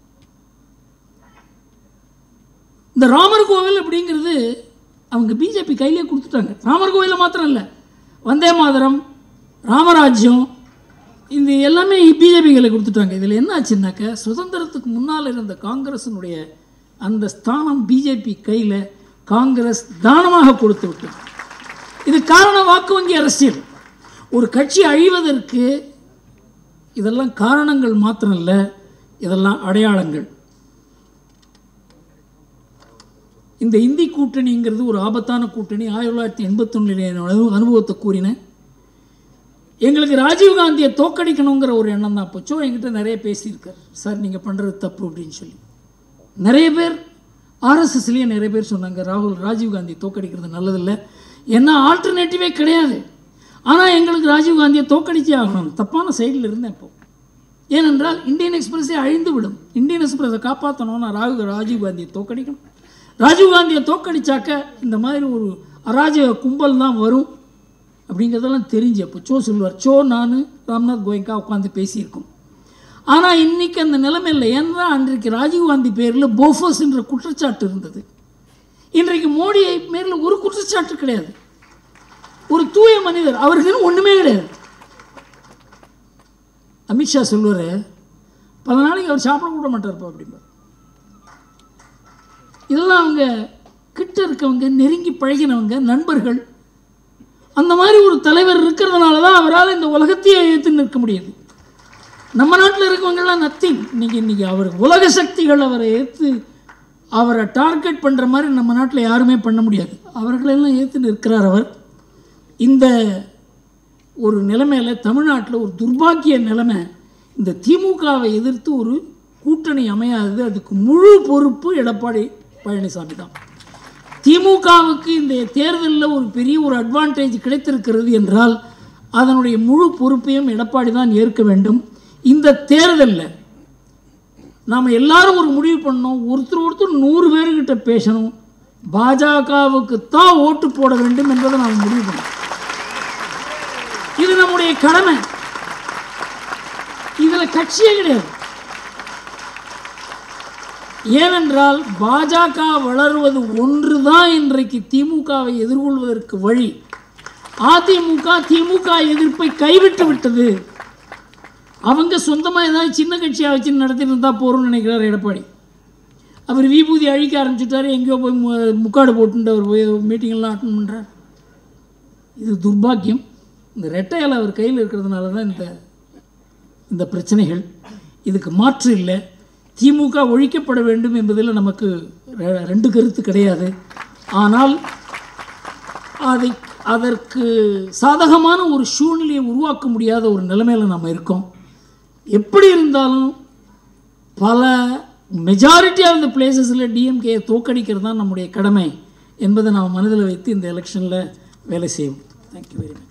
இந்த ராமர் கோவில் அப்படிங்கிறது அவங்க பிஜேபி கையிலே கொடுத்துட்டாங்க ராமர் கோவிலில் மாத்திரம் இல்லை வந்தே மாதரம் ராமராஜ்யம் இந்த எல்லாமே பிஜேபி கையில் கொடுத்துட்டாங்க இதில் என்ன ஆச்சுன்னாக்க சுதந்திரத்துக்கு முன்னால் இருந்த காங்கிரஸினுடைய அந்த ஸ்தானம் பிஜேபி கையில் காங்கிரஸ் தானமாக கொடுத்து விட்டது இது காரணம் வாக்கு வங்கி அரசியல் ஒரு கட்சி அழிவதற்கு இதெல்லாம் காரணங்கள் மாத்திரம் இல்லை இதெல்லாம் அடையாளங்கள் இந்த இந்தி கூட்டணிங்கிறது ஒரு ஆபத்தான கூட்டணி ஆயிரத்தி தொள்ளாயிரத்தி எண்பத்தொன்னில் அனுபவத்தை கூறினேன் எங்களுக்கு ராஜீவ்காந்தியை தோக்கடிக்கணுங்கிற ஒரு எண்ணம் தான் போச்சோ என்கிட்ட நிறைய பேசியிருக்கார் சார் நீங்கள் பண்ணுறது தப்பு அப்படின்னு சொல்லி நிறைய பேர் ஆர்எஸ்எஸ்லேயே நிறைய பேர் சொன்னாங்க ராகுல் ராஜீவ்காந்தி தோக்கடிக்கிறது நல்லதில்லை ஏன்னா ஆல்டர்னேட்டிவே கிடையாது ஆனால் எங்களுக்கு ராஜீவ்காந்தியை தோக்கடிச்சே ஆகணும் தப்பான சைடில் இருந்தேன் இப்போ ஏனென்றால் இந்தியன் எக்ஸ்பிரஸே அழிந்து விடும் இந்தியன் எக்ஸ்பிரஸை காப்பாற்றணும்னா ராகு ராஜீவ்காந்தியை தோக்கடிக்கணும் ராஜீவ்காந்தியை தோக்கடிச்சாக்க இந்த மாதிரி ஒரு அராஜக கும்பல் தான் வரும் அப்படிங்கிறதெல்லாம் தெரிஞ்சு அப்போ சோ சொல்லுவார் சோ நான் ராம்நாத் கோயங்கா உட்காந்து பேசியிருக்கோம் ஆனால் இன்னைக்கு அந்த நிலைமை இல்லை ஏன்னா அன்றைக்கு ராஜீவ்காந்தி பேரில் போஃபோஸ் என்ற குற்றச்சாட்டு இருந்தது இன்றைக்கு மோடி பேரில் ஒரு குற்றச்சாட்டு கிடையாது ஒரு தூய மனிதர் அவருக்கு ஒன்றுமே கிடையாது அமித்ஷா சொல்லுவார் பல நாளைக்கு அவர் சாப்பிட கூட மாட்டார்ப்பா அப்படிம்பார் இதெல்லாம் அவங்க கிட்ட இருக்கவங்க நெருங்கி பழகினவங்க நண்பர்கள் அந்த மாதிரி ஒரு தலைவர் இருக்கிறதுனால தான் அவரால் இந்த உலகத்தையே ஏற்று நிற்க முடியுது நம்ம நாட்டில் இருக்கவங்கெல்லாம் நத்திங் இன்னைக்கு இன்னைக்கு அவர் உலக சக்திகள் அவரை ஏற்று அவரை டார்கெட் பண்ணுற மாதிரி நம்ம நாட்டில் யாருமே பண்ண முடியாது அவர்களெல்லாம் ஏற்று நிற்கிறார் அவர் இந்த ஒரு நிலைமையில தமிழ்நாட்டில் ஒரு துர்பாக்கிய நிலைமை இந்த திமுகவை எதிர்த்து ஒரு கூட்டணி அமையாதது அதுக்கு முழு பொறுப்பு எடப்பாடி பழனிசாமி தான் திமுகவுக்கு இந்த தேர்தலில் ஒரு பெரிய ஒரு அட்வான்டேஜ் கிடைத்திருக்கிறது என்றால் அதனுடைய முழு பொறுப்பையும் எடப்பாடி தான் ஏற்க வேண்டும் இந்த தேர்தலில் நாம் எல்லாரும் ஒரு முடிவு பண்ணோம் ஒருத்தர் ஒருத்தர் நூறு பேர்கிட்ட பேசணும் பாஜகவுக்கு தான் ஓட்டு போட வேண்டும் என்பதை நாம் முடிவு பண்ணோம் இது நம்முடைய கடமை இதில் கட்சியே கிடையாது ஏனென்றால் பாஜக வளருவது ஒன்றுதான் இன்றைக்கு திமுகவை எதிர்கொள்வதற்கு வழி அதிமுக திமுக எதிர்ப்பை கைவிட்டு விட்டது அவங்க சொந்தமாக ஏதாவது சின்ன கட்சியாக வச்சு நடத்திட்டு இருந்தால் போகிறோம்னு நினைக்கிறார் எடப்பாடி அவர் விபூதி அழிக்க ஆரம்பிச்சுட்டாரு எங்கேயோ போய் மு- முக்காடு போட்டுட்டு அவர் போய் மீட்டிங்கெல்லாம் அட்டன் பண்ணுறார் இது துர்பாக்கியம் இந்த ரெட்டையால் அவர் கையில் இருக்கிறதுனால தான் இந்த இந்த பிரச்சனைகள் இதுக்கு மாற்று இல்லை திமுக ஒழிக்கப்பட வேண்டும் என்பதில் நமக்கு ரெ- ரெண்டு கருத்து கிடையாது ஆனால் அதை அதற்கு சாதகமான ஒரு சூழ்நிலையை உருவாக்க முடியாத ஒரு நிலைமையில் நம்ம இருக்கோம் எப்படி இருந்தாலும் பல மெஜாரிட்டி ஆஃப் த பிளேசஸில் டிஎம்கே தோக்கடிக்கிறது தான் நம்முடைய கடமை என்பதை நாம் மனதில் வைத்து இந்த எலெக்ஷனில் வேலை செய்வோம் தேங்க்யூ வெரி மச்